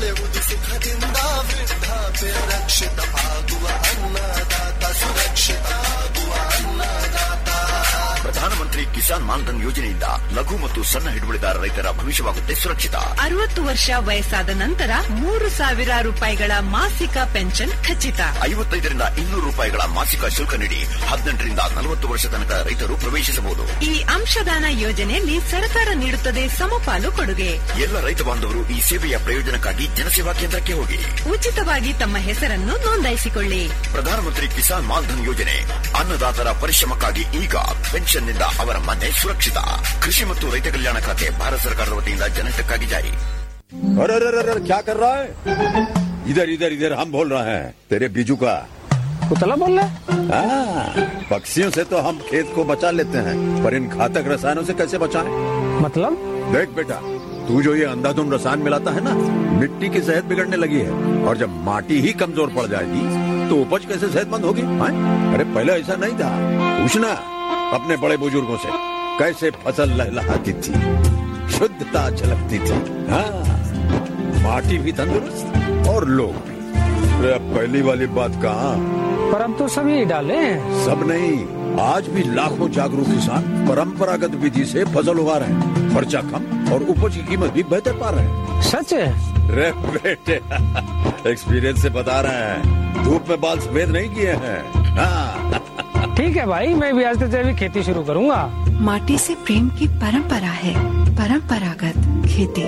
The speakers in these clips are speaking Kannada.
ಬಾಳೆವುದು ಸುಖದಿಂದ ವೃದ್ಧಾಪ್ಯ ರಕ್ಷಿತ ಆಗುವ ಅನ್ನದಾತ ಸುರಕ್ಷಿತ ಆಗುವ ಅನ್ನದಾತ ಪ್ರಧಾನಮಂತ್ರಿ ಕಿಸಾನ್ ಮಾನ್ಧನ್ ಯೋಜನೆಯಿಂದ ಲಘು ಮತ್ತು ಸಣ್ಣ ಹಿಡುವಳಿದಾರ ರೈತರ ಭವಿಷ್ಯವಾಗುತ್ತೆ ಸುರಕ್ಷಿತ ಅರವತ್ತು ವರ್ಷ ವಯಸ್ಸಾದ ನಂತರ ಮೂರು ಸಾವಿರ ರೂಪಾಯಿಗಳ ಮಾಸಿಕ ಪೆನ್ಷನ್ ಖಚಿತ ಐವತ್ತೈದರಿಂದ ಇನ್ನೂರು ರೂಪಾಯಿಗಳ ಮಾಸಿಕ ಶುಲ್ಕ ನೀಡಿ ಹದಿನೆಂಟರಿಂದ ನಲವತ್ತು ವರ್ಷ ತನಕ ರೈತರು ಪ್ರವೇಶಿಸಬಹುದು ಈ ಅಂಶದಾನ ಯೋಜನೆಯಲ್ಲಿ ಸರ್ಕಾರ ನೀಡುತ್ತದೆ ಸಮಪಾಲು ಕೊಡುಗೆ ಎಲ್ಲ ರೈತ ಬಾಂಧವರು ಈ ಸೇವೆಯ ಪ್ರಯೋಜನಕ್ಕಾಗಿ ಜನಸೇವಾ ಕೇಂದ್ರಕ್ಕೆ ಹೋಗಿ ಉಚಿತವಾಗಿ ತಮ್ಮ ಹೆಸರನ್ನು ನೋಂದಾಯಿಸಿಕೊಳ್ಳಿ ಪ್ರಧಾನಮಂತ್ರಿ ಕಿಸಾನ್ ಮಾನ್ಧನ್ ಯೋಜನೆ ಅನ್ನದಾತರ ಪರಿಶ್ರಮಕ್ಕಾಗಿ ಈಗ ಪೆನ್ಷನ್ನಿಂದ ಅವರ ಮನೆ ಸುರಕ್ಷಿತ ಕೃಷಿ ಮತ್ತು ರೈತ ಕಲ್ಯಾಣ ಖಾತೆ ಭಾರತ ಸರ್ಕಾರದ ವತಿಯಿಂದ ಜನಹಿತಕ್ಕಾಗಿ ಜಾರಿ अरे अरे अरे क्या कर रहा है इधर इधर इधर हम बोल रहे हैं तेरे बीजू का पुतला बोल रहा हाँ, पक्षियों से तो हम खेत को बचा लेते हैं पर इन घातक रसायनों से कैसे बचाएं? मतलब देख बेटा तू जो ये अंधाधुंध रसायन मिलाता है ना मिट्टी की सेहत बिगड़ने लगी है और जब माटी ही कमजोर पड़ जाएगी तो उपज कैसे सेहतमंद होगी हाँ? अरे पहले ऐसा नहीं था पूछना अपने बड़े बुजुर्गों से कैसे फसल लहलहाती थी शुद्धता झलकती थी हाँ माटी भी तंदुरुस्त और लोग भी अरे अब पहली वाली बात कहाँ पर अब तो सभी डाले हैं सब नहीं आज भी लाखों जागरूक किसान परंपरागत विधि से फसल उगा रहे हैं खर्चा कम और उपज की कीमत भी बेहतर पा रहे हैं सच है रे बेटे एक्सपीरियंस से बता रहे हैं धूप में बाल सफेद नहीं किए हैं हाँ ठीक है भाई मैं भी आज से जैविक खेती शुरू करूंगा माटी से प्रेम की परंपरा है परंपरागत खेती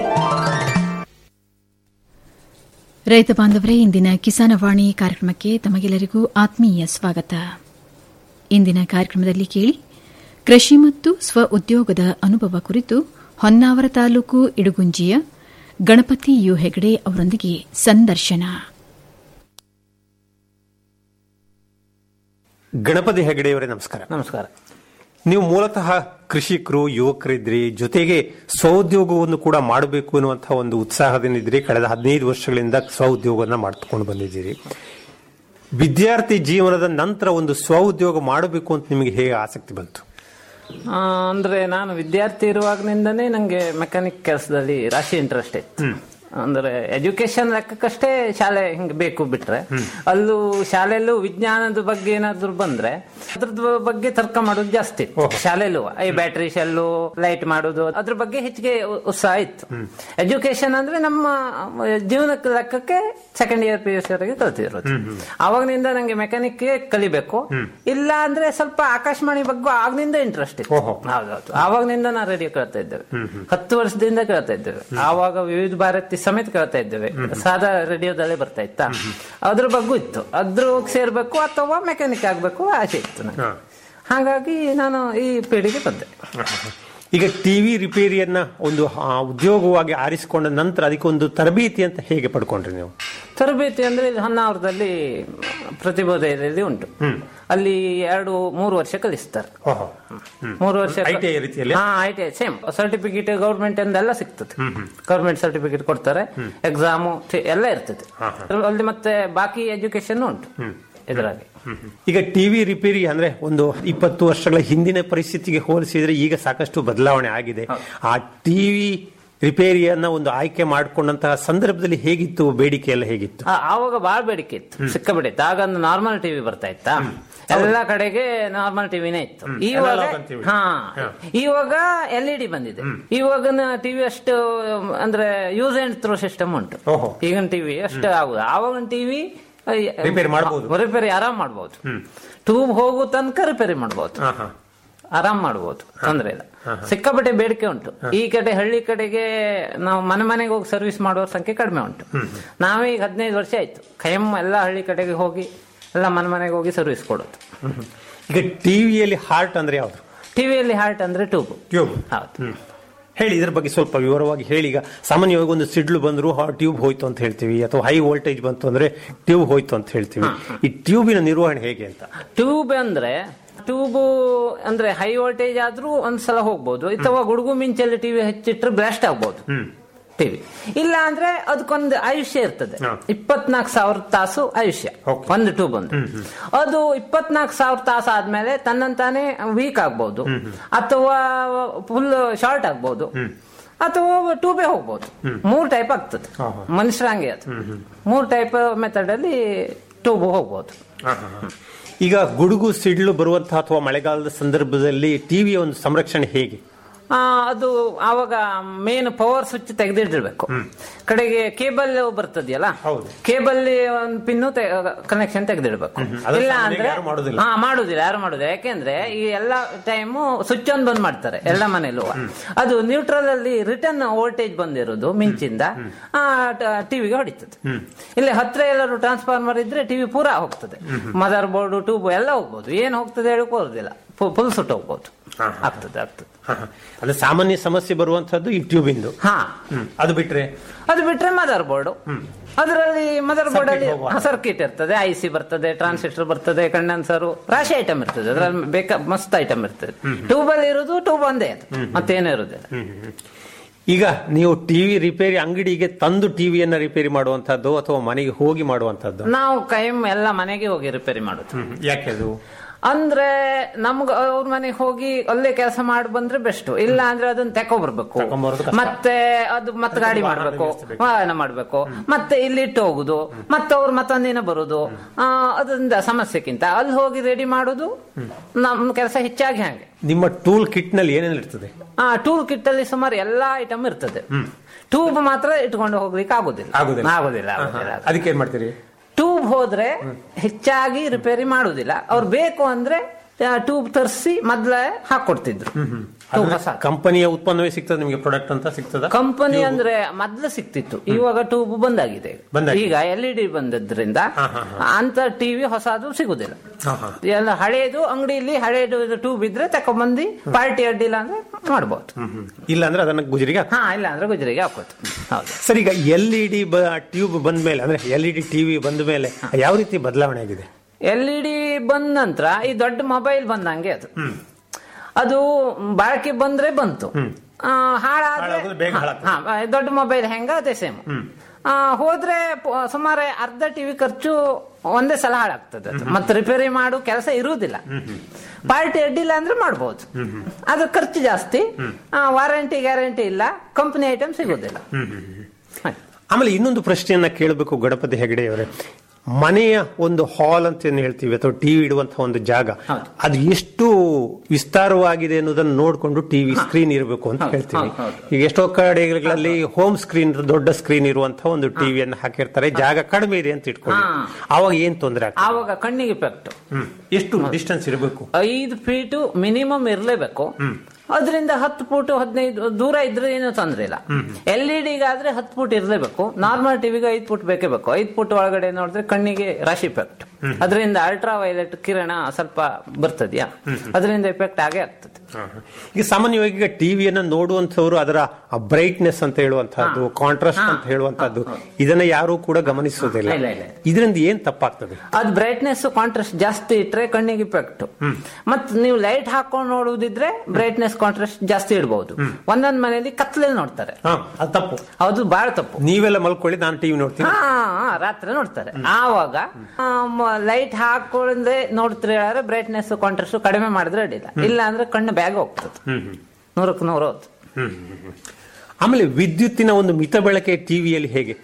ರೈತ ಬಾಂಧವರೇ ಇಂದಿನ ಕಿಸಾನವಾಣಿ ಕಾರ್ಯಕ್ರಮಕ್ಕೆ ತಮಗೆಲ್ಲರಿಗೂ ಆತ್ಮೀಯ ಸ್ವಾಗತ ಇಂದಿನ ಕಾರ್ಯಕ್ರಮದಲ್ಲಿ ಕೇಳಿ ಕೃಷಿ ಮತ್ತು ಸ್ವ ಉದ್ಯೋಗದ ಅನುಭವ ಕುರಿತು ಹೊನ್ನಾವರ ತಾಲೂಕು ಇಡುಗುಂಜಿಯ ಗಣಪತಿ ಯು ಹೆಗಡೆ ಅವರೊಂದಿಗೆ ಸಂದರ್ಶನ ಗಣಪತಿ ಹೆಗಡೆಯವರೇ ನಮಸ್ಕಾರ ನಮಸ್ಕಾರ ನೀವು ಮೂಲತಃ ಕೃಷಿಕರು ಯುವಕರಿದ್ರಿ ಜೊತೆಗೆ ಸ್ವಉದ್ಯೋಗವನ್ನು ಕೂಡ ಮಾಡಬೇಕು ಅನ್ನುವಂತಹ ಒಂದು ಉತ್ಸಾಹದಿಂದಿದ್ರಿ ಕಳೆದ ಹದಿನೈದು ವರ್ಷಗಳಿಂದ ಸ್ವಉದ್ಯೋಗವನ್ನು ಮಾಡ್ಕೊಂಡು ಬಂದಿದ್ದೀರಿ ವಿದ್ಯಾರ್ಥಿ ಜೀವನದ ನಂತರ ಒಂದು ಸ್ವಉದ್ಯೋಗ ಮಾಡಬೇಕು ಅಂತ ನಿಮಗೆ ಹೇಗೆ ಆಸಕ್ತಿ ಬಂತು ಆ, ಅಂದ್ರೆ ನಾನು ವಿದ್ಯಾರ್ಥಿ ಇರುವಾಗನಿಂದನೇ ನಂಗೆ ಮೆಕ್ಯಾನಿಕ್ ಕೆಲಸದಲ್ಲಿ ರಾಶಿ ಇಂಟ್ರೆಸ್ಟ್ ಇತ್ತು ಅಂದ್ರೆ ಎಜುಕೇಶನ್ ಲೆಕ್ಕಕ್ಕಷ್ಟೇ ಶಾಲೆ ಹಿಂಗೆ ಬೇಕು ಬಿಟ್ರೆ ಅಲ್ಲೂ ಶಾಲೆಯಲ್ಲೂ ವಿಜ್ಞಾನದ ಬಗ್ಗೆ ಏನಾದ್ರು ಬಂದ್ರೆ ಅದ್ರದ್ದು ಬಗ್ಗೆ ತರ್ಕ ಮಾಡೋದು ಜಾಸ್ತಿ ಇತ್ತು. ಶಾಲೆಯಲ್ಲೂ ಈ ಬ್ಯಾಟ್ರಿ ಶೆಲ್ಲು ಲೈಟ್ ಮಾಡೋದು ಅದ್ರ ಬಗ್ಗೆ ಹೆಚ್ಚಿಗೆ ಉ- ಉತ್ಸಾಹ ಇತ್ತು ಎಜುಕೇಶನ್ ಅಂದ್ರೆ ನಮ್ಮ ಜೀವನಕ್ಕೆ ಲೆಕ್ಕಕ್ಕೆ second year P U C ವರೆಗೆ ಕಲ್ತಿರೋದು ಅವಾಗನಿಂದ ನಂಗೆ ಮೆಕ್ಯಾನಿಕ್ ಕಲಿಬೇಕು ಇಲ್ಲ ಅಂದ್ರೆ ಸ್ವಲ್ಪ ಆಕಾಶವಾಣಿ ಬಗ್ಗೆ ಆಗ್ನಿಂದ ಇಂಟ್ರೆಸ್ಟ್ ಇತ್ತು ಹೌದೌದು ಆವಾಗನಿಂದ ನಾ ರೇಡಿಯೋ ಕೇಳ್ತಾ ಇದ್ದೇವೆ ಹತ್ತು ವರ್ಷದಿಂದ ಕೇಳ್ತಾ ಇದ್ದೇವೆ ಆವಾಗ ವಿವಿಧ ಭಾರತಿ ಸಮೇತ ಕೇಳ್ತಾ ಇದ್ದೇವೆ ಸಾದಾ ರೇಡಿಯೋದಲ್ಲೇ ಬರ್ತಾ ಇತ್ತಾ ಅದ್ರ ಬಗ್ಗೂ ಇತ್ತು ಅದ್ರ ಸೇರ್ಬೇಕು ಅಥವಾ ಮೆಕ್ಯಾನಿಕ್ ಆಗ್ಬೇಕು ಆಸೆ ಇತ್ತು ನನಗೆ ಹಾಗಾಗಿ ನಾನು ಈ ಪೀಳಿಗೆ ಬಂದೆ ಈಗ ಟಿವಿ ರಿಪೇರಿಯನ್ನ ಒಂದು ಆ, ಉದ್ಯೋಗವಾಗಿ ಆರಿಸಿಕೊಂಡ ನಂತರ ಅದಕ್ಕೆ ಒಂದು ತರಬೇತಿ ಅಂತ ಹೇಗೆ ಪಡ್ಕೊಂಡ್ರಿ ನೀವು ತರಬೇತಿ ಅಂದ್ರೆ ಇಲ್ಲಿ ಹೊನ್ನಾವರದಲ್ಲಿ ಪ್ರತಿಬೋಧೆಯಲ್ಲಿ ಉಂಟು ಅಲ್ಲಿ ಎರಡು ಮೂರು ವರ್ಷ ಕಲಿಸ್ತಾರೆ ಮೂರು ವರ್ಷ ITI ರೀತಿಯಲ್ಲಿ? ಹಾ I T I same certificate government ಎಲ್ಲ ಸಿಗ್ತದೆ ಗೌರ್ಮೆಂಟ್ ಸರ್ಟಿಫಿಕೇಟ್ ಕೊಡ್ತಾರೆ ಎಕ್ಸಾಮು ಎಲ್ಲ ಇರ್ತದೆ ಅಲ್ಲಿ ಮತ್ತೆ ಬಾಕಿ ಎಜುಕೇಶನ್ ಉಂಟು ಇದರಾಗಿ ಈಗ ಟಿವಿ ರಿಪೇರಿ ಅಂದ್ರೆ ಒಂದು ಇಪ್ಪತ್ತು ವರ್ಷಗಳ ಹಿಂದಿನ ಪರಿಸ್ಥಿತಿಗೆ ಹೋಲಿಸಿದ್ರೆ ಈಗ ಸಾಕಷ್ಟು ಬದಲಾವಣೆ ಆಗಿದೆ ಆ ಟಿವಿ ರಿಪೇರಿಯನ್ನ ಒಂದು ಆಯ್ಕೆ ಮಾಡಿಕೊಂಡಂತಹ ಸಂದರ್ಭದಲ್ಲಿ ಹೇಗಿತ್ತು ಬೇಡಿಕೆ ಎಲ್ಲ ಹೇಗಿತ್ತು ಆ, ಆವಾಗ ಬಾಳ ಬೇಡಿಕೆ ಇತ್ತು ಸಿಕ್ಕಾಬಿಡಿ ಇತ್ತು ಆಗ ಒಂದು ನಾರ್ಮಲ್ ಟಿವಿ ಬರ್ತಾ ಇತ್ತಾ ಎಲ್ಲ ಕಡೆಗೆ ನಾರ್ಮಲ್ ಟಿವಿನೇ ಇತ್ತು ಇವಾಗ Analog ಅಂತೀವಿ. ಹಾ ಇವಾಗ ಎಲ್ ಇ ಡಿ ಬಂದಿದೆ ಇವಾಗಿನ ಟಿವಿ ಅಷ್ಟು ಅಂದ್ರೆ ಯೂಸ್ ಅಂಡ್ ಥ್ರೋ ಸಿಸ್ಟಮ್ ಉಂಟು ಓಹೋ. ಈಗಿನ ಟಿವಿ ಅಷ್ಟು ಆಗುದು ಆವಾಗಿನ ಟಿವಿ ರಿಪೇರಿ ಮಾಡ್ಬೋದು. ರಿಪೇರಿ ಆರಾಮ್ ಮಾಡ್ಬೋದು ಟ್ಯೂಬ್ ಹೋಗೋ ತನಕ ರಿಪೇರಿ ಮಾಡ್ಬೋದು ಹಾ, ಹಾ. ಆರಾಮ್ ಮಾಡ್ಬೋದು ತೊಂದ್ರೆ ಇಲ್ಲ ಸಿಕ್ಕಾಪಟ್ಟೆ ಬೇಡಿಕೆ ಉಂಟು ಈ ಕಡೆ ಹಳ್ಳಿ ಕಡೆಗೆ ನಾವು ಮನೆ ಮನೆಗೆ ಹೋಗಿ ಸರ್ವಿಸ್ ಮಾಡುವ ಸಂಖ್ಯೆ ಕಡಿಮೆ ಉಂಟು ನಾವೀಗ ಹದಿನೈದು ವರ್ಷ ಆಯ್ತು ಖಯಂ ಎಲ್ಲ ಹಳ್ಳಿ ಕಡೆಗೆ ಹೋಗಿ ಎಲ್ಲ ಮನೆ ಮನೆಗೆ ಹೋಗಿ ಸರ್ವಿಸ್ ಕೊಡೋದು ಈಗ ಟಿವಿಯಲ್ಲಿ ಹಾರ್ಟ್ ಅಂದ್ರೆ ಯಾವುದು ಟಿವಿಯಲ್ಲಿ ಹಾರ್ಟ್ ಅಂದ್ರೆ ಟ್ಯೂಬ್ ಟ್ಯೂಬ್ ಹೌದು ಹೇಳಿ ಇದ್ರ ಬಗ್ಗೆ ಸ್ವಲ್ಪ ವಿವರವಾಗಿ ಹೇಳಿ ಈಗ ಸಾಮಾನ್ಯವಾಗಿ ಒಂದು ಸಿಡ್ಲು ಬಂದ್ರು ಟ್ಯೂಬ್ ಹೋಯ್ತು ಅಂತ ಹೇಳ್ತೀವಿ ಅಥವಾ ಹೈ ವೋಲ್ಟೇಜ್ ಬಂತು ಅಂದ್ರೆ ಟ್ಯೂಬ್ ಹೋಯ್ತು ಅಂತ ಹೇಳ್ತೀವಿ ಈ ಟ್ಯೂಬಿನ ನಿರ್ವಹಣೆ ಹೇಗೆ ಅಂತ ಟ್ಯೂಬ್ ಅಂದ್ರೆ ಟ್ಯೂಬ್ ಅಂದ್ರೆ ಹೈ ವೋಲ್ಟೇಜ್ ಆದ್ರೂ ಒಂದ್ಸಲ ಹೋಗ್ಬೋದು ಅಥವಾ ಗುಡುಗು ಮಿಂಚಲ್ಲಿ ಟಿವಿ ಹಚ್ಚಿಟ್ರೆ ಬ್ಲಾಸ್ಟ್ ಆಗ್ಬೋದು ಟಿವಿ ಇಲ್ಲ ಅಂದ್ರೆ ಅದಕ್ಕೊಂದು ಆಯುಷ್ಯ ಇರ್ತದೆ ಇಪ್ಪತ್ನಾಲ್ಕು ಸಾವಿರ ತಾಸು ಆಯುಷ್ಯ ಒಂದು ಟ್ಯೂಬ್ ಒಂದು ಅದು ಇಪ್ಪತ್ನಾಲ್ಕು ಸಾವಿರ ತಾಸು ಆದ್ಮೇಲೆ ತನ್ನಂತಾನೆ ವೀಕ್ ಆಗ್ಬಹುದು ಅಥವಾ ಫುಲ್ ಶಾರ್ಟ್ ಆಗ್ಬಹುದು ಅಥವಾ ಟೂಬೇ ಹೋಗ್ಬೋದು ಮೂರ್ ಟೈಪ್ ಆಗ್ತದೆ ಮನುಷ್ಯರ ಹಂಗೆ ಅದು ಮೂರ್ ಟೈಪ್ ಮೆಥಡ್ ಅಲ್ಲಿ ಟೂಬ್ ಹೋಗ್ಬೋದು ಈಗ ಗುಡುಗು ಸಿಡ್ಲು ಬರುವಂತಹ ಅಥವಾ ಮಳೆಗಾಲದ ಸಂದರ್ಭದಲ್ಲಿ ಟಿವಿಯ ಒಂದು ಸಂರಕ್ಷಣೆ ಹೇಗೆ ಆ, ಅದು ಆವಾಗ ಮೇನ್ ಪವರ್ ಸ್ವಿಚ್ ತೆಗೆದಿಟ್ಟಿರ್ಬೇಕು ಕಡೆಗೆ ಕೇಬಲ್ ಬರ್ತದೆಯಲ್ಲ ಕೇಬಲ್ ಒಂದು ಪಿನ್ನು ಕನೆಕ್ಷನ್ ತೆಗೆದಿಡ್ಬೇಕು ಅದು ಇಲ್ಲ ಸಾಮಾನ್ಯವಾಗಿ ಅಂದ್ರೆ ಯಾರು ಮಾಡುದಿಲ್ಲ. ಹಾ ಮಾಡುದಿಲ್ಲ ಯಾರು ಮಾಡುದಿಲ್ಲ ಯಾಕೆಂದ್ರೆ ಈ ಎಲ್ಲಾ ಟೈಮು ಸ್ವಿಚ್ ಆನ್ ಬಂದ್ ಮಾಡ್ತಾರೆ ಎಲ್ಲ ಮನೇಲೂ ಅದು ನ್ಯೂಟ್ರಲ್ ಅಲ್ಲಿ ರಿಟರ್ನ್ ವೋಲ್ಟೇಜ್ ಬಂದಿರೋದು ಮಿಂಚಿಂದ ಟಿವಿಗೆ ಹೊಡಿತದೆ ಇಲ್ಲಿ ಹತ್ರ ಎಲ್ಲರೂ ಟ್ರಾನ್ಸ್ಫಾರ್ಮರ್ ಇದ್ರೆ ಟಿವಿ ಪೂರಾ ಹೋಗ್ತದೆ ಮದರ್ ಬೋರ್ಡ್ ಟ್ಯೂಬ್ ಎಲ್ಲ ಹೋಗ್ಬೋದು ಏನ್ ಹೋಗ್ತದೆ ಹೇಳಕ್ ಬರುದಿಲ್ಲ ಫುಲ್ ಸುಟ್ಟು ಹೋಗ್ಬೋದು ಆಗ್ತದೆ ಆಗ್ತದೆ ಅಂದ್ರೆ ಸಾಮಾನ್ಯ ಸಮಸ್ಯೆ ಬರುವಂತಹದ್ದು ಈ ಟ್ಯೂಬ್ ಇಂದು ಹಾ ಅದು ಬಿಟ್ರೆ ಅದು ಬಿಟ್ರೆ ಮದರ್ ಬೋರ್ಡ್ ಅದರಲ್ಲಿ ಮದರ್ ಬೋರ್ಡ್ ಅಲ್ಲಿ ಹೋಗುವ. ಸರ್ಕಿಟ್ ಇರ್ತದೆ ಐ ಸಿ ಬರ್ತದೆ ಟ್ರಾನ್ಸಿಸ್ಟರ್ ಬರ್ತದೆ ಕಂಡೆನ್ಸರ್ ರಾಶಿ ಐಟಮ್ ಇರ್ತದೆ ಅದ್ರಲ್ಲಿ ಬೇಕಾ ಮಸ್ತ್ ಐಟಮ್ ಇರ್ತದೆ ಟ್ಯೂಬ್ ಅಲ್ಲಿ ಇರೋದು ಟ್ಯೂಬ್ ಒಂದೇ ಅದು ಮತ್ತೇನು ಇರುದಿಲ್ಲ ಈಗ ನೀವು ಟಿವಿ ರಿಪೇರಿ ಅಂಗಡಿಗೆ ತಂದು ಟಿವಿಯನ್ನ ರಿಪೇರಿ ಮಾಡುವಂತಹದ್ದು ಅಥವಾ ಮನೆಗೆ ಹೋಗಿ ಮಾಡುವಂತಹದ್ದು ನಾವು ಕೈಮ್ ಎಲ್ಲ ಮನೆಗೆ ಹೋಗಿ ರಿಪೇರಿ ಮಾಡುದು ಯಾಕೆ ಅದು ಅಂದ್ರೆ ನಮ್ಗ ಅವ್ರ ಮನೆಗೆ ಹೋಗಿ ಅಲ್ಲೇ ಕೆಲಸ ಮಾಡಿ ಬಂದ್ರೆ ಬೆಸ್ಟ್ ಇಲ್ಲ ಅಂದ್ರೆ ಅದನ್ನ ತೆಕೊ ಬರ್ಬೇಕು ತಕೊಂಬರೋದು ಕಷ್ಟ. ಮತ್ತೆ ಅದು ಮತ್ತೆ ಗಾಡಿ ಮಾಡ್ಬೇಕು ವಾಹನ ಮಾಡ್ಬೇಕು ಮತ್ತೆ ಇಲ್ಲಿ ಇಟ್ಟು ಹೋಗುದು ಮತ್ತೆ ಅವ್ರು ಮತ್ತೊಂದಿನ ಬರುದು ಆ, ಅದರಿಂದ ಸಮಸ್ಯೆಕ್ಕಿಂತ ಅಲ್ಲಿ ಹೋಗಿ ರೆಡಿ ಮಾಡುದು ನಮ್ ಕೆಲಸ ಹೆಚ್ಚಾಗಿ ಹಂಗೆ ನಿಮ್ಮ ಟೂಲ್ ಕಿಟ್ ನಲ್ಲಿ ಏನೇನು ಇರ್ತದೆ ಆ ಟೂಲ್ ಕಿಟ್ ಅಲ್ಲಿ ಸುಮಾರು ಎಲ್ಲಾ ಐಟಮ್ ಇರ್ತದೆ ಟ್ಯೂಬ್ ಮಾತ್ರ ಇಟ್ಕೊಂಡು ಹೋಗ್ಲಿಕ್ಕೆ ಆಗುದಿಲ್ಲ ಆಗುದಿಲ್ಲ ಆಗುದಿಲ್ಲ ಆಗುದಿಲ್ಲ ಅದಕ್ಕೆ ಏನ್ ಮಾಡ್ತೀರಿ ಟ್ಯೂಬ್ ಹೋದ್ರೆ ಹೆಚ್ಚಾಗಿ ರಿಪೇರಿ ಮಾಡುದಿಲ್ಲ ಅವ್ರು ಬೇಕು ಅಂದ್ರೆ ಟ್ಯೂಬ್ ತರಿಸಿ ಮೊದ್ಲೇ ಹಾಕೊಡ್ತಿದ್ರು ಟ್ಯೂಬ್ ಹೊಸ ಕಂಪನಿಯ ಉತ್ಪನ್ನವೇ ಸಿಗ್ತದೆ ನಿಮಗೆ ಪ್ರಾಡಕ್ಟ್ ಅಂತ ಸಿಗ್ತದ ಕಂಪನಿ ಅಂದ್ರೆ ಮೊದ್ಲು ಸಿಕ್ತಿತ್ತು ಇವಾಗ ಟ್ಯೂಬ್ ಬಂದಾಗಿದೆ ಬಂದಾಗಿದೆ. ಈಗ ಎಲ್ ಇ ಡಿ ಬಂದದ್ರಿಂದ ಅಂತ ಟಿವಿ ಹೊಸದು ಸಿಗುದಿಲ್ಲ ಎಲ್ಲ ಹಳೇದು ಅಂಗಡಿಯಲ್ಲಿ ಹಳೇದು ಟ್ಯೂಬ್ ಇದ್ರೆ ತಕೊಂಡ್ಬಂದು ಪಾರ್ಟಿ ಅಡ್ಡಿಲ್ಲ ಅಂದ್ರೆ ಮಾಡ್ಬೋದು ಇಲ್ಲ ಅಂದ್ರೆ ಅದನ್ನ ಗುಜರಿಗೆ ಹಾಕ್ತಾರೆ. ಹಾ ಇಲ್ಲ ಅಂದ್ರೆ ಗುಜರಿಗೆ ಹಾಕೋದು ಹೌದು ಸರ್ ಈಗ ಎಲ್ ಇ ಡಿ ಟ್ಯೂಬ್ ಬಂದ ಮೇಲೆ ಅಂದ್ರೆ ಎಲ್ ಇ ಡಿ ಟಿವಿ ಬಂದ ಮೇಲೆ ಯಾವ ರೀತಿ ಬದಲಾವಣೆ ಆಗಿದೆ ಎಲ್ ಇ ಡಿ ಬಂದ ನಂತರ ಈ ದೊಡ್ಡ ಮೊಬೈಲ್ ಬಂದಂಗೆ ಅದು ಅದು ಬಾಳಕೆ ಬಂದ್ರೆ ಬಂತು ಆ, ಹಾಳಾದ್ರೆ ಹಾಳಾಗೋದು ಬೇಗ ಹಾಳಾಗ್ತದೆ. ಹಾ, ಹಾ, ದೊಡ್ಡ ಮೊಬೈಲ್ ಹೆಂಗ ಅದೇ ಸೇಮ್ ಹೋದ್ರೆ ಪ- ಸುಮಾರು ಅರ್ಧ ಟಿವಿ ಖರ್ಚು ಒಂದೇ ಸಲ ಹಾಳಾಗ್ತದೆ ಅದು. ಮತ್ತೆ ರಿಪೇರಿ ಮಾಡು ಕೆಲಸ ಇರುವುದಿಲ್ಲ ಪಾರ್ಟಿ ಅಡ್ಡಿಲ್ಲ ಅಂದ್ರೆ ಮಾಡ್ಬೋದು ಅದು ಖರ್ಚು ಜಾಸ್ತಿ ವಾರಂಟಿ ಗ್ಯಾರಂಟಿ ಇಲ್ಲ ಕಂಪನಿ ಐಟಮ್ ಸಿಗುದಿಲ್ಲ ಆಮೇಲೆ ಇನ್ನೊಂದು ಪ್ರಶ್ನೆಯನ್ನ ಕೇಳಬೇಕು ಗಣಪತಿ ಹೆಗಡೆ ಅವರೇ ಮನೆಯ ಒಂದು ಹಾಲ್ ಅಂತ ಏನ್ ಹೇಳ್ತೀವಿ ಅಥವಾ ಟಿವಿ ಇಡುವಂತಹ ಒಂದು ಜಾಗ ಅದು ಎಷ್ಟು ವಿಸ್ತಾರವಾಗಿದೆ ಅನ್ನೋದನ್ನ ನೋಡ್ಕೊಂಡು ಟಿವಿ ಸ್ಕ್ರೀನ್ ಇರಬೇಕು ಅಂತ ಹೇಳ್ತೀವಿ ಈಗ ಎಷ್ಟೋ ಕಡೆಗಳಲ್ಲಿ ಹೋಮ್ ಸ್ಕ್ರೀನ್ ದೊಡ್ಡ ಸ್ಕ್ರೀನ್ ಇರುವಂತಹ ಒಂದು ಟಿವಿಯನ್ನು ಹಾಕಿರ್ತಾರೆ ಜಾಗ ಕಡಿಮೆ ಇದೆ ಅಂತ ಇಟ್ಕೊಳ್ಳಿ ಹಾ. ಅವಾಗ ಏನ್ ತೊಂದರೆ ಆಗ್ತದೆ ಆವಾಗ ಕಣ್ಣಿಗೆ ಇಫೆಕ್ಟ್ ಹ್ಮ್. ಎಷ್ಟು ಡಿಸ್ಟೆನ್ಸ್ ಇರಬೇಕು ಐದು ಫೀಟು ಮಿನಿಮಮ್ ಇರಲೇಬೇಕು ಅದರಿಂದ ಹತ್ತು ಫೂಟ್ ಹದಿನೈದು ದೂರ ಇದ್ರೆ ಏನು ತೊಂದ್ರೆ ಇಲ್ಲ ಎಲ್ ಇ ಡಿಗಾದ್ರೆ ಹತ್ತು ಫೂಟ್ ಇರಲೇಬೇಕು ನಾರ್ಮಲ್ ಟಿವಿಗೆ ಐದು ಫೂಟ್ ಬೇಕೇ ಬೇಕು ಐದು ಫೂಟ್ ಒಳಗಡೆ ನೋಡಿದ್ರೆ ಕಣ್ಣಿಗೆ ರಾಶಿ ಇಫೆಕ್ಟ್ ಅದರಿಂದ ಅಲ್ಟ್ರಾ ವೈಲೆಟ್ ಕಿರಣ ಸ್ವಲ್ಪ ಬರ್ತದ್ಯಾ ಅದರಿಂದ ಇಫೆಕ್ಟ್ ಆಗೇ ಆಗ್ತದೆ ಈಗ ಸಾಮಾನ್ಯವಾಗಿ ಈಗ ಟಿವಿಯನ್ನ ನೋಡುವಂತವ್ರು ಅದರ ಬ್ರೈಟ್ನೆಸ್ ಅಂತ ಹೇಳುವಂತಹದ್ದು ಕಾಂಟ್ರಾಸ್ಟ್ ಅಂತ ಹೇಳುವಂತಹದ್ದು ಇದನ್ನ ಯಾರು ಕೂಡ ಗಮನಿಸೋದಿಲ್ಲ ಇಲ್ಲ, ಇಲ್ಲ. ಇದರಿಂದ ಏನ್ ತಪ್ಪಾಗ್ತದೆ ಅದು ಬ್ರೈಟ್ನೆಸ್ ಕಾಂಟ್ರಾಸ್ಟ್ ಜಾಸ್ತಿ ಇಟ್ರೆ ಕಣ್ಣಿಗೆ ಇಫೆಕ್ಟ್ ಮತ್ ನೀವು ಲೈಟ್ ಹಾಕೊಂಡು ನೋಡುವುದಿದ್ರೆ ಬ್ರೈಟ್ನೆಸ್ ಕಾಂಟ್ರಾಸ್ಟ್ ಜಾಸ್ತಿ ಇಡಬಹುದು ಒಂದೊಂದ್ ಮನೆಯಲ್ಲಿ ಕತ್ಲೆ ನೋಡ್ತಾರೆ ಹಾ ಅದು ತಪ್ಪು ಅದು ಬಹಳ ತಪ್ಪು ನೀವೆಲ್ಲ ಮಲ್ಕೊಳ್ಳಿ ನಾನು ಟಿವಿ ನೋಡ್ತೀನಿ ಹಾ ಹಾ, ರಾತ್ರಿ ನೋಡ್ತಾರೆ ಆವಾಗ ಲೈಟ್ ಹಾಕೊಂಡ್ರೆ ನೋಡ್ತೀರಿ ಹೇಳಿದ್ರೆ ಬ್ರೈಟ್ನೆಸ್ ಕಾಂಟ್ರಾಸ್ಟ್ ಕಡಿಮೆ ಮಾಡಿದ್ರೆ ಅಡ್ಡಿಲ್ಲ ಇಲ್ಲ ಅಂದ್ರೆ ಕಣ್ಣು ಬ್ಯಾಗ್ ಹೋಗ್ತದೆ ಹ್ಮ್ ಹ್ಮ್. ನೂರಕ್ಕೆ ನೂರು ಹೋಗ್ತದೆ ಹ್ಮ್ ಹ್ಮ್ ಹ್ಮ್. ಆಮೇಲೆ ವಿದ್ಯುತ್ತಿನ ಒಂದು ಮಿತ ಬಳಕೆ ಟಿವಿಯಲ್ಲಿ ಹೇಗೆ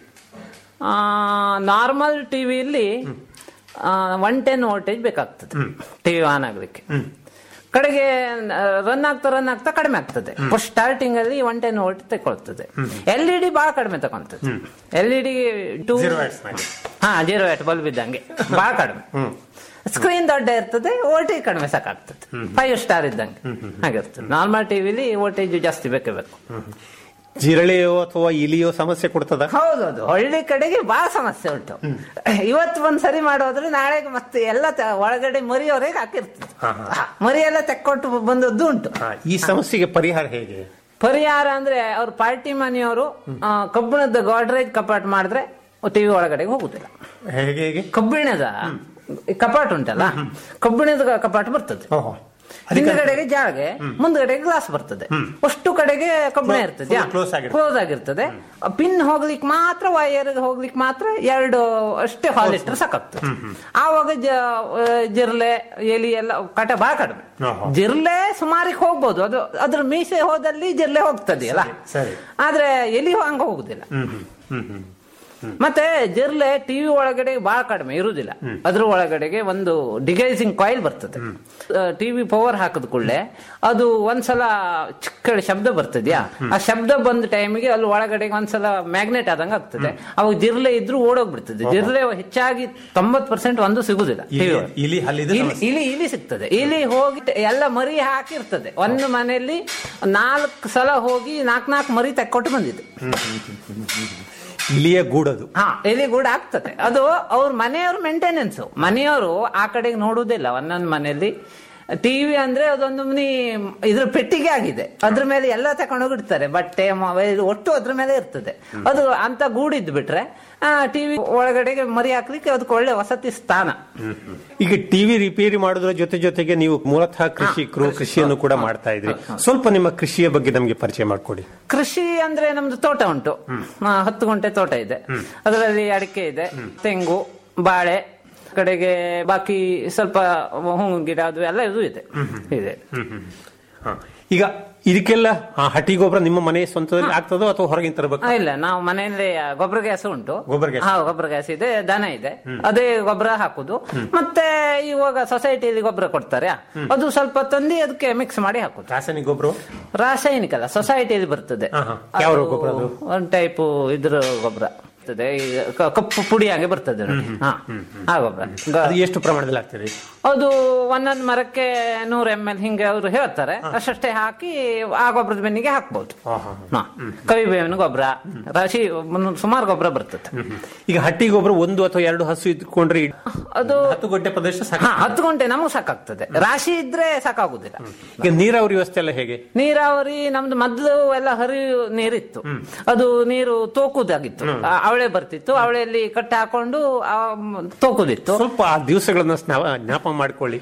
ನಾರ್ಮಲ್ ಟಿವಿಯಲ್ಲಿ ಒನ್ ಟೆನ್ ವೋಲ್ಟೇಜ್ ಬೇಕಾಗ್ತದೆ ಟಿವಿ ಆನ್ ಆಗ್ಲಿಕ್ಕೆ ಕಡೆಗೆ ರನ್ ಆಗ್ತಾ ರನ್ ಆಗ್ತಾ ಕಡಿಮೆ ಆಗ್ತದೆ ಫಸ್ಟ್ ಸ್ಟಾರ್ಟಿಂಗ್ ಅಲ್ಲಿ ಒನ್ ಟೆನ್ ವೋಲ್ಟ್ ತಗೊಳ್ತದೆ ಎಲ್ ಇ ಡಿ ಬಹಳ ಕಡಿಮೆ ತಗೊಂತದೆ L E D two Zero watts ನಲ್ಲಿ. ಹಾ ಜೀರೋ ವ್ಯಾಟ್ ಬಲ್ಬ್ ಇದ್ದಂಗೆ ಬಹಳ ಕಡಿಮೆ ಸ್ಕ್ರೀನ್ ದೊಡ್ಡ ಇರ್ತದೆ ವೋಲ್ಟೇಜ್ ಕಡಿಮೆ ಸಾಕಾಗ್ತದೆ ಫೈವ್ ಸ್ಟಾರ್ ಇದ್ದಂಗೆ ಹಾಗಿರ್ತದೆ ನಾರ್ಮಲ್ ಟಿವಿಲಿ ವೋಲ್ಟೇಜ್ ಜಾಸ್ತಿ ಬೇಕೇ ಬೇಕು ಜಿರಳೆಯೋ ಅಥವಾ ಇಲಿಯೋ ಸಮಸ್ಯೆ ಕೊಡ್ತದ ಹೌದೌದು ಹಳ್ಳಿ ಕಡೆಗೆ ಬಹಳ ಸಮಸ್ಯೆ ಉಂಟು ಇವತ್ತು ಒಂದ್ ಸರಿ ಮಾಡೋದ್ರೆ ನಾಳೆಗೆ ಮತ್ತೆ ಎಲ್ಲ ತ- ಒಳಗಡೆ ಮರಿಯವರೆಗೆ ಹಾಕಿರ್ತದೆ ಮರಿ ಎಲ್ಲ ತೆಕ್ಕೊಟ್ಟು ಬಂದದ್ದು ಉಂಟು ಹಾ, ಈ ಸಮಸ್ಯೆಗೆ ಪರಿಹಾರ ಹೇಗೆ ಪರಿಹಾರ ಅಂದ್ರೆ ಅವ್ರ ಪಾರ್ಟಿ ಮನೆಯವರು ಆ, ಕಬ್ಬಿಣದ ಗಾಡ್ರೇಜ್ ಕಪಾಟ್ ಮಾಡಿದ್ರೆ ಟಿವಿ ಒಳಗಡೆ ಹೋಗುದಿಲ್ಲ ಹೇಗೆ ಹೇಗೆ ಕಬ್ಬಿಣದ ಕಪಾಟ್ ಉಂಟಲ್ಲ ಕಬ್ಬಿಣದ ಕಪಾಟ್ ಬರ್ತದೆ ಓಹೋ ಹಿಂದ್ಗಡೆಗೆ ಜಾಗೆ ಮುಂದ್ಗಡೆಗೆ ಗ್ಲಾಸ್ ಬರ್ತದೆ ಅಷ್ಟು ಕಡೆಗೆ ಕಬ್ಬಿಣ Clo- ಇರ್ತದೆ full close ಆಗಿರ್ತದೆ. ಕ್ಲೋಸ್ ಆಗಿರ್ತದೆ ಪಿನ್ ಹೋಗ್ಲಿಕ್ಕೆ ಮಾತ್ರ ವೈರ್ ಹೋಗ್ಲಿಕ್ಕೆ ಮಾತ್ರ ಎರಡು ಅಷ್ಟೇ ಹಾಲ್ ಇಟ್ಟರೆ ಸಾಕಾಗ್ತದೆ ಆವಾಗ ಜ- ಆ, ಜಿರ್ಲೆ ಎಲಿ ಎಲ್ಲ ಕಟ ಬಹಳ ಕಡಿಮೆ ಆಹಾ. ಜಿರ್ಲೆ ಸುಮಾರಿಗೆ ಹೋಗ್ಬೋದು ಅದು ಅದ್ರ ಮೀಸೆ ಹೋದಲ್ಲಿ ಜಿರ್ಲೆ ಹೋಗ್ತದೆಯಲ್ಲ ಸರಿ. ಆದ್ರೆ ಎಲಿ ಹಂಗ ಹೋಗುದಿಲ್ಲ ಹ್ಮ್ ಹ್ಮ್ ಹ್ಮ್ ಹ್ಮ್ ಮತ್ತೆ ಜಿರ್ಲೆ ಟಿವಿ ಒಳಗಡೆ ಬಹಳ ಕಡಿಮೆ ಇರುವುದಿಲ್ಲ ಅದ್ರ ಒಳಗಡೆಗೆ ಒಂದು ಡಿಗೈಸಿಂಗ್ ಕಾಯಿಲ್ ಬರ್ತದೆ ಟಿವಿ ಪವರ್ ಹಾಕದ ಕೂಡಲೇ ಅದು ಒಂದ್ಸಲ ಚಿಕ್ಕ ಶಬ್ದ ಬರ್ತದ್ಯಾ ಆ ಶಬ್ದ ಬಂದ ಟೈಮಿಗೆ ಅಲ್ಲಿ ಒಳಗಡೆ ಒಂದ್ಸಲ ಮ್ಯಾಗ್ನೆಟ್ ಆದಂಗ ಆಗ್ತದೆ ಅವಾಗ ಜಿರ್ಲೆ ಇದ್ರೂ ಓಡೋಗ್ಬಿಡ್ತದೆ ಜಿರ್ಲೆ ಹೆಚ್ಚಾಗಿ ತೊಂಬತ್ ಪರ್ಸೆಂಟ್ ಒಂದು ಸಿಗುದಿಲ್ಲ ಇಲಿ- TV ಒಳಗೆ. ಇಲಿ ಹಲ್ಲಿದ್ರೆ ಇಲಿ- ಸಮಸ್ಯೆ. ಇಲಿ ಇಲಿ ಸಿಗ್ತದೆ ಇಲಿ ಹೋಗಿ ಎಲ್ಲ ಮರಿ ಹಾಕಿರ್ತದೆ ಒಂದು ಮನೆಯಲ್ಲಿ ನಾಲ್ಕು ಸಲ ಹೋಗಿ ನಾಲ್ಕು ನಾಲ್ಕು ಮರಿ ತೆಕ್ಕೊಟ್ಟು ಬಂದಿದೆ ಇಲಿಯ ಗೂಡದು ಹಾ ಎಲಿ ಕೂಡ ಆಗ್ತದೆ ಅದು ಅವ್ರ ಮನೆಯವ್ರ ಮೇಂಟೆನೆನ್ಸ್ ಮನೆಯವರು ಆ ಕಡೆಗೆ ನೋಡುವುದಿಲ್ಲ ಒಂದೊಂದು ಮನೆಯಲ್ಲಿ ಟಿವಿ ಅಂದ್ರೆ ಅದೊಂದು ಮನಿ ಇದ್ರ ಪೆಟ್ಟಿಗೆ ಆಗಿದೆ ಅದ್ರ ಮೇಲೆ ಎಲ್ಲ ತಕೊಂಡೋಗಿಡ್ತಾರೆ ಬಟ್ಟೆ ಮೊಬೈಲ್ ಒಟ್ಟು ಅದ್ರ ಮೇಲೆ ಇರ್ತದೆ ಅದು ಅಂತ ಗೂಡಿದ್ದು ಬಿಟ್ರೆ ಟಿವಿ ಒಳಗಡೆಗೆ ಮರಿ ಹಾಕ್ಲಿಕ್ಕೆ ಅದಕ್ಕೆ ಒಳ್ಳೆ ವಸತಿ ಸ್ಥಾನ ಈಗ ಟಿವಿ ರಿಪೇರಿ ಮಾಡೋದ್ರ ಜೊತೆ ಜೊತೆಗೆ ನೀವು ಮೂಲತಃ ಕೃಷಿಕರು ಕೃಷಿಯನ್ನು ಕೂಡ ಮಾಡ್ತಾ ಇದ್ರಿ ಸ್ವಲ್ಪ ನಿಮ್ಮ ಕೃಷಿಯ ಬಗ್ಗೆ ನಮಗೆ ಪರಿಚಯ ಮಾಡಿಕೊಡಿ ಕೃಷಿ ಅಂದ್ರೆ ನಮ್ದು ತೋಟ ಉಂಟು ಆ, ಹತ್ತು ಗುಂಟೆ ತೋಟ ಇದೆ ಅದರಲ್ಲಿ ಅಡಿಕೆ ಇದೆ ತೆಂಗು ಬಾಳೆ ಕಡೆಗೆ ಬಾಕಿ ಸ್ವಲ್ಪ ಹೂವು ಗಿಡ ಅದು ಎಲ್ಲ ಇದು ಇದೆ ಇದೆ ಹ. ಈಗ ಇದಕ್ಕೆಲ್ಲ ಆ, ಹಟ್ಟಿ ಗೊಬ್ಬರ ನಿಮ್ಮ ಮನೆ ಸ್ವಂತದಲ್ಲಿ ಆಗ್ತದೋ ಅಥವಾ ಹೊರಗಿನ ತರಬೇಕು ಆ, ಇಲ್ಲ ನಾವು ಮನೆಯಲ್ಲಿ ಗೊಬ್ಬರ ಗ್ಯಾಸ್ ಉಂಟು ಗೊಬ್ಬರ ಗ್ಯಾಸ್. ಹಾ ಗೊಬ್ಬರ ಗ್ಯಾಸ್ ಇದೆ ದನ ಇದೆ ಅದೇ ಗೊಬ್ಬರ ಹಾಕುದು ಮತ್ತೆ ಇವಾಗ ಸೊಸೈಟಿಯಲ್ಲಿ ಗೊಬ್ಬರ ಕೊಡ್ತಾರೆ ಅದು ಸ್ವಲ್ಪ ತಂದು ಅದಕ್ಕೆ ಮಿಕ್ಸ್ ಮಾಡಿ ಹಾಕುದು ರಾಸಾಯನಿಕ ಗೊಬ್ಬರ ರಾಸಾಯನಿಕ ಅಲ್ಲ ಸೊಸೈಟಿಯಲ್ಲಿ ಬರ್ತದೆ ಹಾ, ಹಾ. ಯಾವ ಗೊಬ್ಬರ ಅದು? ಒಂದು ಟೈಪ್ ಇದ್ರ ಗೊಬ್ಬರ ಬರ್ತದೆ ಈಗ ಕ- ಕಪ್ಪು ಪುಡಿ ಹಾಗೆ ಬರ್ತದೆ ನೋಡಿ ಹಾ ಆ ಗೊಬ್ಬರ ಗ- ಅದು ಎಷ್ಟು ಪ್ರಮಾಣದಲ್ಲಿ ಆಗ್ತದೆ ಅದು ಒಂದೊಂದು ಮರಕ್ಕೆ ನೂರ ಎಂ ಎಲ್ ಹಿಂಗೆ ಅವರು ಹೇಳ್ತಾರೆ ಅಷ್ಟೇ ಹಾಕಿ ಆ ಗೊಬ್ಬರದ ಬೆನ್ನಿಗೆ ಹಾಕ್ಬಹುದು ಹಾ, ಹಾ, ಹಾ. ಕರಿಬೇವಿನ ಗೊಬ್ಬರ ರಾಶಿ ಸುಮಾರು ಗೊಬ್ಬರ ಬರ್ತದೆ ಈಗ ಹಟ್ಟಿ ಗೊಬ್ಬರ ಒಂದು ಅಥವಾ ಎರಡು ಹಸು ಇಟ್ಕೊಂಡ್ರೆ ಇಡ್- ಅದು ಹತ್ತು ಗಂಟೆ ಪ್ರದೇಶ ಸಾಕು ಹಾ ಹತ್ತು ಗಂಟೆ ನಮಗೆ ಸಾಕಾಗ್ತದೆ ರಾಶಿ ಇದ್ರೆ ಸಾಕಾಗುದಿಲ್ಲ ಈಗ ನೀರಾವರಿ ವ್ಯವಸ್ಥೆ ಎಲ್ಲ ಹೇಗೆ ನೀರಾವರಿ ನಮ್ದು ಮೊದ್ಲು ಎಲ್ಲ ಹರಿವು ನೀರಿತ್ತು ಅದು ನೀರು ತೋಕುದಾಗಿತ್ತು ಆ, ಅವಳೆ ಬರ್ತಿತ್ತು ಅವಳೆಯಲ್ಲಿ ಕಟ್ಟಿ ಹಾಕೊಂಡು ಆ, ಮ್, ತೋಕುದಿತ್ತು ಸ್ವಲ್ಪ ಆ ದಿವಸಗಳನ್ನ ಸ್ನಾವ- ಜ್ಞಾಪಕ ಮಾಡ್ಕೊಳ್ಳಿ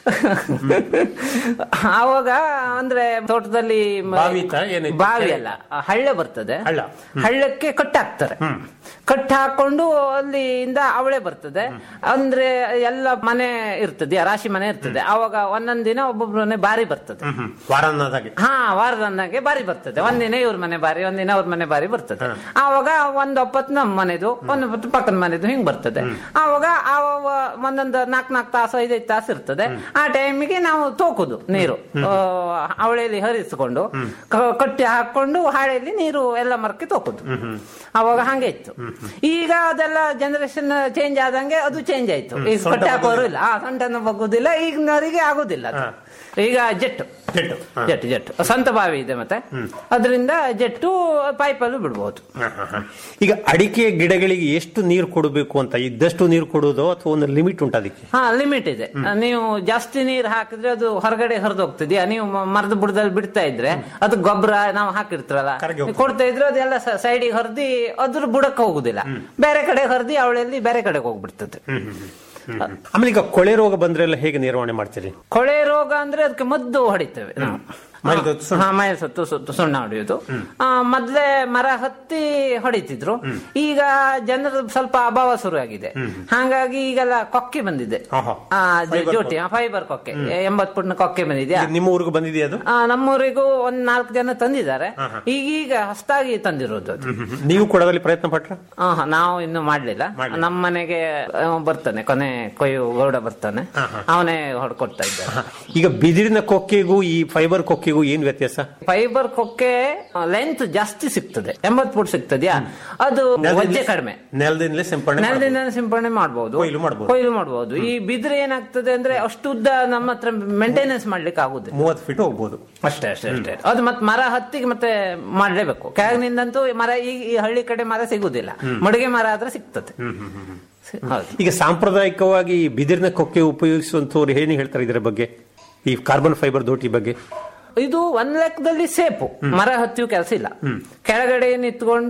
ಆವಾಗ ಅಂದ್ರೆ ತೋಟದಲ್ಲಿ ಮ- ಬಾವಿ ತರ ಏನಿತ್ತು? ಬಾವಿ ಅಲ್ಲ ಆ ಹಳ್ಳ ಬರ್ತದೆ ಹಳ್ಳ. ಹಳ್ಳಕ್ಕೆ ಕಟ್ಟಿ ಹಾಕ್ತಾರೆ ಕಟ್ಟಿ ಹಾಕೊಂಡು ಅಲ್ಲಿಂದ ಅವಳೆ ಬರ್ತದೆ ಅಂದ್ರೆ ಎಲ್ಲ ಮನೆ ಇರ್ತದೆ ರಾಶಿ ಮನೆ ಇರ್ತದೆ ಆವಾಗ ಒಂದೊಂದ್ ದಿನ ಒಬ್ಬೊಬ್ಬರನ್ನೇ ಬಾರಿ ಬರ್ತದೆ ವಾರನ್ನದಾಗೆ ಹಾ ವಾರದನ್ನಾಗೆ ಬಾರಿ ಬರ್ತದೆ ಒಂದಿನ ಇವ್ರ ಮನೆ ಬಾರಿ ಒಂದಿನ ಅವ್ರ ಮನೆ ಬಾರಿ ಬರ್ತದೆ ಆವಾಗ ಒಂದ್ ಒಪ್ಪತ್ತು ನಮ್ಮ ಮನೆದು ಒಂದ್ ಒಪ್ಪತ್ತು ಪಕ್ಕದ ಮನೆದು ಹಿಂಗ್ ಬರ್ತದೆ ಆವಾಗ ಆವಾಗ ಒಂದೊಂದು ನಾಲ್ಕ್ ನಾಲ್ಕು ತಾಸು ಐದೈದು ತಾಸು ಇರ್ತದೆ ಆ ಟೈಮಿಗೆ ನಾವು ತೋಕುದು ನೀರು ಆ, ಅವಳೆಯಲ್ಲಿ ಹರಿಸಿಕೊಂಡು ಕ- ಕಟ್ಟಿ ಹಾಕೊಂಡು ಹಾಳೆಯಲ್ಲಿ ನೀರು ಎಲ್ಲ ಮರಕ್ಕೆ ತೋಕುದು ಅವಾಗ ಹಂಗೆ ಇತ್ತು ಈಗ ಅದೆಲ್ಲ ಜನರೇಷನ್ ಚೇಂಜ್ ಆದಂಗೆ ಅದು ಚೇಂಜ್ ಆಯ್ತು ಈಗ ಸೊಂಟ ಕಟ್ಟಿ ಹಾಕೋರು ಇಲ್ಲ ಆ ಸೊಂಟನ್ನು ಬಗ್ಗುದಿಲ್ಲ ಈಗಿನವರಿಗೆ ಆಗುದಿಲ್ಲ ಅದು. ಈಗ ಜೆಟ್ಟು ಜೆಟ್ಟು. ಹಾ. ಜೆಟ್ಟು ಜೆಟ್ಟು ಸ್ವಂತ ಬಾವಿ ಇದೆ ಮತ್ತೆ ಅದರಿಂದ ಜೆಟ್ಟು ಪೈಪಲ್ಲೂ ಬಿಡ್ಬೋದು ಹ, ಹ, ಹ. ಈಗ ಅಡಿಕೆ ಗಿಡಗಳಿಗೆ ಎಷ್ಟು ನೀರು ಕೊಡಬೇಕು ಅಂತ ಇದ್ದಷ್ಟು ನೀರು ಕೊಡುವುದೋ ಅಥವಾ ಒಂದು ಲಿಮಿಟ್ ಉಂಟು ಅದಕ್ಕೆ ಹಾ ಲಿಮಿಟ್ ಇದೆ ನೀವು ಜಾಸ್ತಿ ನೀರು ಹಾಕಿದ್ರೆ ಅದು ಹೊರಗಡೆ ಹರಿದೋಗ್ತದ್ಯಾ ನೀವು ಮ- ಮರದ ಬುಡದಲ್ಲಿ ಬಿಡ್ತಾ ಇದ್ರೆ ಅದು ಗೊಬ್ಬರ ನಾವು ಹಾಕಿರ್ತೀರಲ್ಲ ಕರಗಿ ಹೋಗ್ತದೆ. ಕೊಡ್ತಾ ಇದ್ರೆ ಅದೆಲ್ಲ ಸೈಡಿಗೆ ಹರಿದಿ ಅದ್ರ ಬುಡಕ್ಕೆ ಹೋಗುದಿಲ್ಲ ಬೇರೆ ಕಡೆ ಹರಿದಿ ಅವಳಲ್ಲಿ ಬೇರೆ ಕಡೆಗೆ ಹೋಗ್ಬಿಡ್ತದೆ ಆಮೇಲೆ ಈಗ ಕೊಳೆ ರೋಗ ಬಂದ್ರೆಲ್ಲ ಹೇಗೆ ನಿರ್ವಹಣೆ ಮಾಡ್ತೀರಿ ಕೊಳೆ ರೋಗ ಅಂದ್ರೆ ಅದಕ್ಕೆ ಮದ್ದು ಹೊಡಿತೇವೆ ನಾವು ಮೈಲ್ದೊತ್ತು ಸುಣ್ಣ. ಹಾ ಮೈಲ್ ಸತ್ತು ಸುತ್ತು ಸುಣ್ಣ ಹೊಡೆಯುದು ಆ, ಮೊದ್ಲೇ ಮರ ಹತ್ತಿ ಹೊಡಿತಿದ್ರು ಈಗ ಜನರ ಸ್ವಲ್ಪ ಅಭಾವ ಶುರುವಾಗಿದೆ ಹಾಗಾಗಿ ಈಗೆಲ್ಲ ಕೊಕ್ಕೆ ಬಂದಿದೆ ಆಹಾ. ಆ, ಜ- Fiber ಜೋಟಿ ಫೈಬರ್ ಕೊಕ್ಕೆ ಎಂಬತ್ ಫುಟ್ನ ಕೊಕ್ಕೆ ಬಂದಿದ್ಯಾ ಈಗ ನಿಮ್ಮ ಊರಿಗೆ ಬಂದಿದೆಯಾ ಅದು ಆ, ನಮ್ಮೂರಿಗೂ ಒಂದ್ ನಾಲ್ಕು ಜನ ತಂದಿದ್ದಾರೆ ಈಗೀಗ ಹೊಸದಾಗಿ ತಂದಿರೋದು ಅದು ನೀವು ಕೊಡೋದಲ್ಲಿ ಪ್ರಯತ್ನ ಪಟ್ರ ಆಹಾ, ನಾವು ಇನ್ನು ಮಾಡ್ಲಿಲ್ಲ ನಮ್ಮ ಮನೆಗೆ ಅವ ಬರ್ತಾನೆ ಕೊನೆ ಕೊಯ್ಯು ಗೌಡ ಬರ್ತಾನೆ ಅವನೇ ಹೊಡ್ಕೊಡ್ತಾ ಇದ್ದಾನೆ ಈಗ ಬಿದಿರಿನ ಕೊಕ್ಕೆಗೂ ಈ ಫೈಬರ್ ಕೊಕ್ಕೆಗೂ ಏನ್ ವ್ಯತ್ಯಾಸ ಫೈಬರ್ ಕೊಕ್ಕೆ ಲೆಂತ್ ಜಾಸ್ತಿ ಸಿಗ್ತದೆ ಎಂಬತ್ ಫುಟ್ ಸಿಗ್ತದ್ಯಾ ಅದು ವಜ್ಜೆ ಕಡಿಮೆ ನೆಲದಿಂದಲೇ ಸಿಂಪಡಣೆ ಮಾಡ್ಬೋದು. ನೆಲದಿಂದ ಸಿಂಪಡಣೆ ಮಾಡಬಹುದು ಕೊಯ್ಲು ಮಾಡ್ಬೋದು. ಕೊಯ್ಲು ಮಾಡಬಹುದು ಈ ಬಿದ್ರೆ ಏನಾಗ್ತದೆ ಅಂದ್ರೆ ಅಷ್ಟು ಉದ್ದ ನಮ್ಮ ಹತ್ರ ಮೇಂಟೆನೆನ್ಸ್ ಮಾಡ್ಲಿಕ್ಕೆ ಆಗುದಿಲ್ಲ ಮೂವತ್ತು ಫೀಟ್ ಹೋಗ್ಬೋದು ಅಷ್ಟೇ ಅಷ್ಟೇ ಅಷ್ಟೇ ಅದು ಮತ್ತೆ ಮರ ಹತ್ತಿಗೆ ಮತ್ತೆ ಮಾಡ್ಲೇಬೇಕು ಕೆಳಗಿನಿಂದಂತೂ ಮರ ಈ ಈ ಹಳ್ಳಿ ಕಡೆ ಮರ ಸಿಗುದಿಲ್ಲ ಮಡಿಗೆ ಮರ ಆದ್ರೆ ಸಿಗ್ತದೆ ಸಿ- ಹೌದು ಈಗ ಸಾಂಪ್ರದಾಯಿಕವಾಗಿ ಈ ಬಿದಿರಿನ ಕೊಕ್ಕೆ ಉಪಯೋಗಿಸುವಂತವ್ರು ಏನು ಹೇಳ್ತಾರೆ ಇದರ ಬಗ್ಗೆ ಈ ಕಾರ್ಬನ್ ಫೈಬರ್ ದೋಟಿ ಬಗ್ಗೆ ಇದು ಒಂದ್ ಲೆಕ್ಕದಲ್ಲಿ ಸೇಫು ಮರ ಹತ್ತಿಯೂ ಕೆಲಸ ಇಲ್ಲ ಕೆಳಗಡೆ ನಿಂತ್ಕೊಂಡು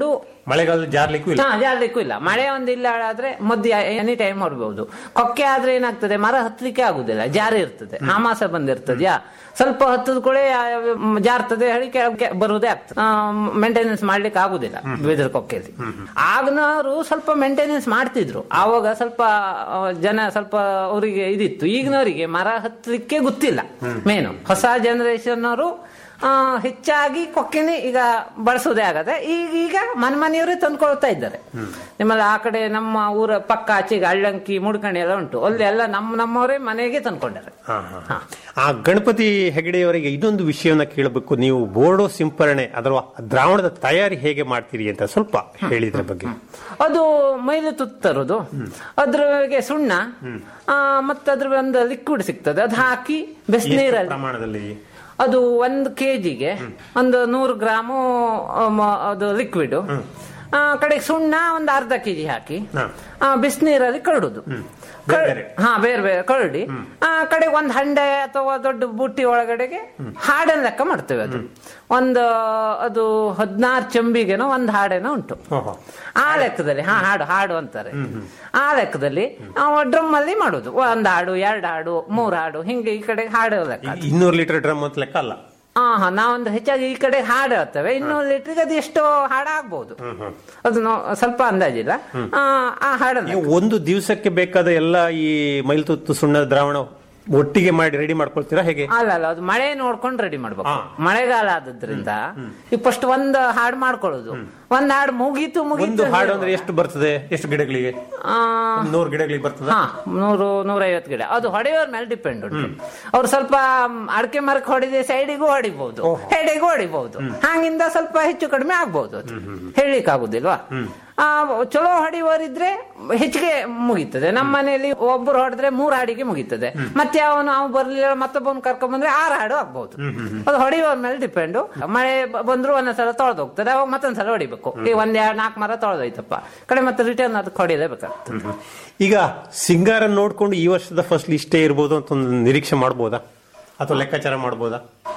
ಮಳೆಗಾಲದಲ್ಲಿ ಜಾರ್ಲಿಕ್ಕೂ ಇಲ್ಲ ಹಾ ಜಾರ್ಲಿಕ್ಕೂ ಇಲ್ಲ ಮಳೆ ಒಂದು ಇಲ್ಲ ಆದ್ರೆ ಮದ್ದು ಎನಿ ಟೈಮ್ ಹೊಡ್ಬಹುದು ಕೊಕ್ಕೆ ಆದ್ರೆ ಏನಾಗ್ತದೆ ಮರ ಹತ್ತಲಿಕ್ಕೆ ಆಗುದಿಲ್ಲ ಜಾರಿ ಇರ್ತದೆ ಆಮಾಸ ಬಂದಿರ್ತದ್ಯಾ ಸ್ವಲ್ಪ ಹತ್ತದ ಕೂಡ ಜಾರ್ತದೆ ಹೇಳಿ ಕೆಳಗೆ ಬರುವುದೇ ಆಗ್ತದೆ ಮೇಂಟೆನೆನ್ಸ್ ಮಾಡ್ಲಿಕ್ಕೆ ಆಗುದಿಲ್ಲ ಬಿದಿರು ಕೊಕ್ಕೆಯಲ್ಲಿ ಆಗ್ನವರು ಸ್ವಲ್ಪ ಮೇಂಟೆನೆನ್ಸ್ ಮಾಡ್ತಿದ್ರು ಆವಾಗ ಸ್ವಲ್ಪ ಆ, ಜನ ಸ್ವಲ್ಪ ಅವರಿಗೆ ಇದಿತ್ತು ಈಗಿನವರಿಗೆ ಮರ ಹತ್ತಲಿಕ್ಕೆ ಗೊತ್ತಿಲ್ಲ ಮೇನು ಹೊಸ ಜನರೇಷನ್ ಅವರು ಆ, ಹೆಚ್ಚಾಗಿ ಕೊಕ್ಕಿನಿ ಈಗ ಬಳಸೋದೇ ಆಗದೆ ಈಗ ಈಗ ಮನೆ ಮನೆಯವರೇ ತಂದ್ಕೊಳ್ತಾ ಇದ್ದಾರೆ ನಿಮ್ಮಲ್ಲಿ ಆ ಕಡೆ ನಮ್ಮ ಊರ ಪಕ್ಕ ಆಚೆಗೆ ಅಳ್ಳಂಕಿ ಮುಡ್ಕಣಿ ಎಲ್ಲ ಉಂಟು ಅಲ್ಲಿ ಎಲ್ಲ ನಮ್ಮ ನಮ್ಮವರೇ ಮನೆಗೆ ತಂದ್ಕೊಂಡಾರೆ ಹಾ, ಹಾ. ಆ ಗಣಪತಿ ಹೆಗಡೆಯವರಿಗೆ ಇನ್ನೊಂದು ವಿಷಯವನ್ನ ಕೇಳಬೇಕು ನೀವು ಬೋರ್ಡೋ ಸಿಂಪರಣೆ ಅಥವಾ ದ್ರಾವಣದ ತಯಾರಿ ಹೇಗೆ ಮಾಡ್ತೀರಿ ಅಂತ ಸ್ವಲ್ಪ ಹೇಳಿದ್ರ ಬಗ್ಗೆ ಅದು ಮೈಲು ತುತ್ತು ತರೋದು ಅದ್ರೊಳಗೆ ಸುಣ್ಣ ಆ, ಮತ್ತೆ ಅದ್ರ ಒಂದು ಲಿಕ್ವಿಡ್ ಸಿಗ್ತದೆ ಅದು ಹಾಕಿ ಎಷ್ಟು ಬಿಸಿನೀರಲ್ಲಿ ಪ್ರಮಾಣದಲ್ಲಿ ಅದು ಒಂದು ಕೆಜಿಗೆ ಒಂದು ನೂರು ಗ್ರಾಮು ಆ, ಮ- ಅದು ಲಿಕ್ವಿಡ್ ಕಡೆಗೆ ಸುಣ್ಣ ಒಂದು ಅರ್ಧ ಕೆಜಿ ಹಾಕಿ ಹಾ. ಬಿಸಿನೀರಲ್ಲಿ ಕರಡುದು ಬೇರೆ ಬೇರೆ. ಹಾ ಬೇರೆ ಬೇರೆ ಕರಡಿ ಆ ಕಡೆಗೆ ಒಂದು ಹಂಡೆ ಅಥವಾ ದೊಡ್ಡ ಬುಟ್ಟಿ ಒಳಗಡೆಗೆ ಹಾಡನ್ನ ಲೆಕ್ಕ ಮಾಡ್ತೇವೆ ಅದು ಒಂದು ಅದು ಹದಿನಾರು ಚಂಬಿಗೆನೋ ಒಂದು ಹಾಡೇನೋ ಉಂಟು ಓಹೋ. ಆ ಲೆಕ್ಕದಲ್ಲಿ ಹಾ ಹಾಡು ಹಾಡು ಅಂತಾರೆ ಆ ಲೆಕ್ಕದಲ್ಲಿ ಡ್ರಮ್ ಅಲ್ಲಿ ಮಾಡುದು ಒಂದ್ ಹಾಡು ಎರಡು ಹಾಡು ಮೂರ್ ಹಾಡು ಹಿಂಗೆ ಈ ಕಡೆ ಹಾಡು ಲೆಕ್ಕ ಇದು ಇನ್ನೂರು ಲೀಟರ್ ಡ್ರಮ್ ಅಂತ ಲೆಕ್ಕ ಅಲ್ಲ ಹಾ ಹಾ ನಾವೊಂದು ಹೆಚ್ಚಾಗಿ ಈ ಕಡೆ ಹಾಡು ಹೇಳ್ತೇವೆ ಇನ್ನೂರು ಲೀಟ್ರಿಗೆ ಅದು ಎಷ್ಟೋ ಹಾಡು ಆಗ್ಬಹುದು ಅದು ನಾವು ಸ್ವಲ್ಪ ಅಂದಾಜಿಲ್ಲ ಆ, ಆ ಹಾಡನ್ನ ಈಗ ಒಂದು ದಿವಸಕ್ಕೆ ಬೇಕಾದ ಎಲ್ಲ ಈ ಮೈಲ್ತುತ್ತು ಸುಣ್ಣದ ದ್ರಾವಣ ಒಟ್ಟಿಗೆ ಮಾಡಿ ರೆಡಿ ಮಾಡ್ಕೊಳ್ತೀರಾ ಹೇಗೆ ಅಲ್ಲ ಅಲ್ಲ ಅದು ಮಳೆ ನೋಡ್ಕೊಂಡು ರೆಡಿ ಮಾಡ್ಬೇಕು ಹಾ. ಮಳೆಗಾಲ ಆದದ್ರಿಂದ ಈಗ ಫಸ್ಟ್ ಒಂದ್ ಹಾಡು ಮಾಡ್ಕೊಳ್ಳೋದು ಒಂದ್ ಹಾಡು ಮುಗೀತು ಒಂದು ಮುಗೀತು ಹಾಡು ಅಂದ್ರೆ ಎಷ್ಟು ಬರ್ತದೆ ಎಷ್ಟು ಗಿಡಗಳಿಗೆ ಆ, ಒಂದು ನೂರು ಗಿಡಗಳಿಗೆ ಬರ್ತದ ಹಾ ನೂರು ನೂರೈವತ್ತು ಗಿಡ ಅದು ಹೊಡೆಯೋರ್ ಮೇಲೆ ಡಿಪೆಂಡ್ ಉಂಟು ಅವ್ರು ಸ್ವಲ್ಪ ಅಡಕೆ ಮರಕ್ಕೆ ಹೊಡೆದೆ ಸೈಡಿಗೂ ಹೊಡಿಬಹುದು ಹೆಡೆಗೂ ಹೊಡಿಬಹುದು ಹಂಗಿಂದ ಸ್ವಲ್ಪ ಹೆಚ್ಚು ಕಡಿಮೆ ಆಗ್ಬಹುದು ಅದು ಹೇಳಲಿಕ್ಕೆ ಆಗುದಿಲ್ವಾ ಆ, ಚಲೋ ಹೊಡಿಯೋರಿದ್ರೆ ಹೆಚ್ಚಿಗೆ ಮುಗೀತದೆ ನಮ್ಮ ಮನೆಯಲ್ಲಿ ಒಬ್ಬರು ಹೊಡೆದ್ರೆ ಮೂರ್ ಹಾಡಿಗೆ ಮುಗೀತದೆ ಮತ್ತೆ ಅವನು ಅವ್ ಬರ್ಲಿಲ್ಲ ಮತ್ತೊಬ್ಬನ್ ಕರ್ಕೊಂಡ್ ಬಂದ್ರೆ ಆರು ಹಾಡು ಆಗ್ಬಹುದು ಅದು ಹೊಡೆಯೋರ್ ಮೇಲೆ ಡಿಪೆಂಡ್ ಮಳೆ ಬ- ಬಂದ್ರು ಒಂದೊಂದ್ಸಲ ತೊಳೆದು ಹೋಗ್ತದೆ ಅವಾಗ ಮತ್ತೊಂದ್ಸಲ ಹೊಡಿಬೇಕು ಈಗ ಒಂದ್ ಎರಡ್ ನಾಲ್ಕು ಮರ ತೊಳೆದೋಯ್ತಪ್ಪ ಕಡೆ ಮತ್ತೆ ರಿಟರ್ನ್ ಅದಕ್ಕೆ ಹೊಡಿಲೇಬೇಕಾಗ್ತದೆ ಈಗ ಸಿಂಗಾರ ನೋಡ್ಕೊಂಡು ಈ ವರ್ಷದ ಫಸಲು ಇಷ್ಟೇ ಇರ್ಬೋದು ಅಂತ ಒಂದು ನಿರೀಕ್ಷೆ ಮಾಡ್ಬೋದಾ ಅಥವಾ ಲೆಕ್ಕಾಚಾರ ಮಾಡ್ಬೋದಾ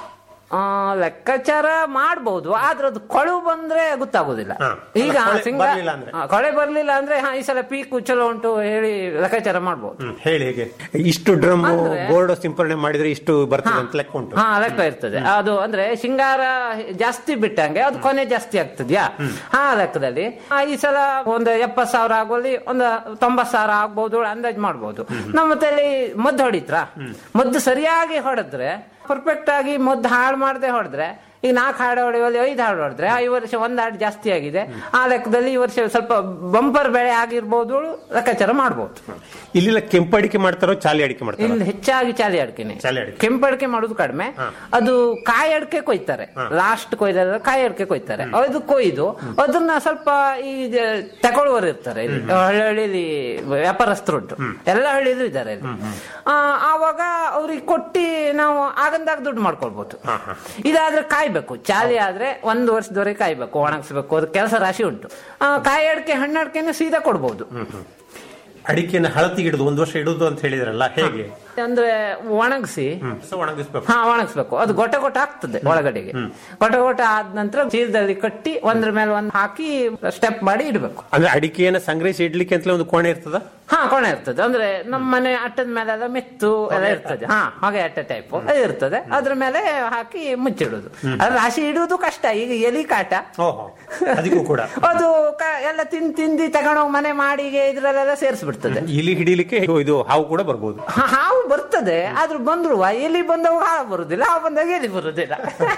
ಆ, ಲೆಕ್ಕಾಚಾರ ಮಾಡ್ಬೋದು ಆದ್ರೆ ಅದು ಕೊಳು ಬಂದ್ರೆ ಗೊತ್ತಾಗುದಿಲ್ಲ ಹಾ. ಈಗ ಕೊಳೆ ಸಿಂಗ ಬರ್ಲಿಲ್ಲ ಅಂದ್ರೆ? ಆ, ಕೊಳೆ ಬರ್ಲಿಲ್ಲ ಅಂದ್ರೆ ಹಾ ಈ ಸಲ ಪೀಕು ಚಲೋ ಉಂಟು ಹೇಳಿ ಲೆಕ್ಕಾಚಾರ ಮಾಡ್ಬೋದು ಹ್ಮ್, ಹೇಳಿ ಹೇಗೆ ಇಷ್ಟು ಡ್ರಮ್ ಅಂದ್ರೆ- ಬೋರ್ಡ್ ಸಿಂಪರಣೆ ಮಾಡಿದ್ರೆ ಇಷ್ಟು ಬರ್ತದೆ ಅಂತ ಲೆಕ್ಕ ಉಂಟು ಹಾ ಲೆಕ್ಕ ಇರ್ತದೆ ಅದು ಅಂದ್ರೆ ಶೃಂಗಾರ ಜಾಸ್ತಿ ಬಿಟ್ಟಂಗೆ ಅದು ಕೊನೆ ಜಾಸ್ತಿ ಆಗ್ತದ್ಯಾ ಆ ಲೆಕ್ಕದಲ್ಲಿ ಆ, ಈ ಸಲ ಒಂದು ಎಪ್ಪತ್ ಸಾವಿರ ಆಗೋಲಿ ಒಂದು ತೊಂಬತ್ ಸಾವಿರ ಆಗ್ಬಹುದು ಅಂದಾಜ್ ಮಾಡ್ಬೋದು ನಮ್ಮ ತಲೆ ಮದ್ದು ಹೊಡಿತ್ರ ಮದ್ದು ಸರಿಯಾಗಿ ಹೊಡೆದ್ರೆ ಪರ್ಫೆಕ್ಟ್ ಆಗಿ ಮದ್ದು ಹಾಳು ಮಾಡದೆ ಹೊಡೆದ್ರೆ ಈಗ ನಾಲ್ಕು ಹಾಡು ಹೊಡೆಯುವಲ್ಲಿ ಐದು ಹಾಡು ಹೊಡೆದ್ರೆ ಈ ವರ್ಷ ಒಂದ್ ಹಾಡು ಜಾಸ್ತಿ ಆಗಿದೆ ಆ ಲೆಕ್ಕದಲ್ಲಿ ಈ ವರ್ಷ ಸ್ವಲ್ಪ ಬಂಪರ್ ಬೆಳೆ ಆಗಿರ್ಬೋದು ಲೆಕ್ಕಾಚಾರ ಮಾಡ್ಬೋದು ಇಲ್ಲೆಲ್ಲ ಕೆಂಪಡಿಕೆ ಮಾಡ್ತಾರೋ ಚಾಲಿ ಅಡಿಕೆ ಮಾಡ್ತಾರೋ ಇಲ್ಲಿ ಹೆಚ್ಚಾಗಿ ಚಾಲಿ ಅಡಿಕೆನೆ ಚಾಲಿ ಅಡಿಕೆ. ಕೆಂಪಡಿಕೆ ಮಾಡೋದು ಕಡಿಮೆ ಅದು ಕಾಯಿ ಅಡಿಕೆ ಕೊಯ್ತಾರೆ ಲಾಸ್ಟ್ ಕೊಯ್ದ ಕಾಯಿ ಅಡಿಕೆ ಕೊಯ್ತಾರೆ ಅದು ಕೊಯ್ದು ಅದನ್ನ ಸ್ವಲ್ಪ ಈ ಜ- ತಗೊಳ್ಳುವವರು ಇರ್ತಾರೆ ಇಲ್ಲಿ ಹಳ್ಳಿಯಲ್ಲಿ ವ್ಯಾಪಾರಸ್ಥರು ಉಂಟು ಎಲ್ಲ ಹಳ್ಳಿಯಲ್ಲೂ ಇದ್ದಾರೆ ಇಲ್ಲಿ ಆ, ಆವಾಗ ಅವ್ರಿಗೆ ಕೊಟ್ಟಿ ನಾವು ಆಗಂದಾಗ ದುಡ್ಡು ಮಾಡ್ಕೊಳ್ಬಹುದು ಇದಾದ್ರೆ ಕಾಯ್ಬೇಕು ಚಾಲಿ ಆದ್ರೆ ಒಂದು ವರ್ಷದವರೆಗೆ ಕಾಯ್ಬೇಕು ಒಣಗಿಸ್ಬೇಕು ಅದು ಕೆಲಸ ರಾಶಿ ಉಂಟು ಆ, ಕಾಯಿ ಅಡಿಕೆ ಹಣ್ಣು ಅಡಿಕೆನ ಸೀದಾ ಕೊಡ್ಬೋದು ಅಡಿಕೆನ ಹಳತಿಗೆ ಇಡುದು ಒಂದು ವರ್ಷ ಇಡುದು ಅಂತ ಹೇಳಿದ್ರಲ್ಲ ಹೇಗೆ ಅಂದ್ರೆ ಒಣಗಿಸಿ ಸೊ ಒಣಗಿಸ್ಬೇಕು ಹಾ ಒಣಗಿಸ್ಬೇಕು ಅದು ಗೊಟ್ಟೆ ಗೊಟ್ಟೆ ಆಗ್ತದೆ ಒಳಗಡೆಗೆ ಗೊಟ್ಟೆ ಗೊಟ್ಟೆ ಆದ ನಂತರ ಚೀಲದಲ್ಲಿ ಕಟ್ಟಿ ಒಂದ್ರ ಮೇಲೆ ಒಂದ್ ಹಾಕಿ ಸ್ಟೆಪ್ ಮಾಡಿ ಇಡ್ಬೇಕು ಅಂದ್ರೆ ಅಡಿಕೆಯನ್ನ ಸಂಗ್ರಹಿಸಿ ಇಡ್ಲಿಕ್ಕೆ ಅಂತಲೇ ಒಂದು ಕೋಣೆ ಇರ್ತದ ಹಾ ಕೊನೆ ಇರ್ತದೆ ಅಂದ್ರೆ ನಮ್ಮ ಮನೆ ಅಟ್ಟದ ಮೇಲೆ ಎಲ್ಲ ಮೆತ್ತು ಎಲ್ಲ ಇರ್ತದೆ ಹಾ ಹಾಗೆ ಅಟ್ಟೆ ಟೈಪ್ ಅದು ಇರ್ತದೆ ಅದ್ರ ಮೇಲೆ ಹಾಕಿ ಮುಚ್ಚಿಡುದು ಅದು ರಾಶಿ ಇಡುವುದು ಕಷ್ಟ ಈಗ ಎಲಿ ಕಾಟ ಓಹೋ ಅದಕ್ಕೂ ಕೂಡ ಅದು ಕ- ಎಲ್ಲ ತಿಂದು ತಿಂದಿ ತಗೊಂಡೋಗಿ ಮನೆ ಮಾಡಿಗೆ ಇದ್ರಲ್ಲೆಲ್ಲ ಸೇರಿಸ್ಬಿಡ್ತದೆ ಇಲಿ ಹಿಡಿಲಿಕ್ಕೆ ಇದು ಹಾವು ಕೂಡ ಬರ್ಬೋದು ಹಾ- ಹಾವು ಬರ್ತದೆ ಆದ್ರೂ ಬಂದ್ರು ಎಲಿ ಬಂದವಾಗ ಹಾವು ಬರುದಿಲ್ಲ ಹಾವು ಬಂದಾಗ ಎಲಿ ಬರುದಿಲ್ಲ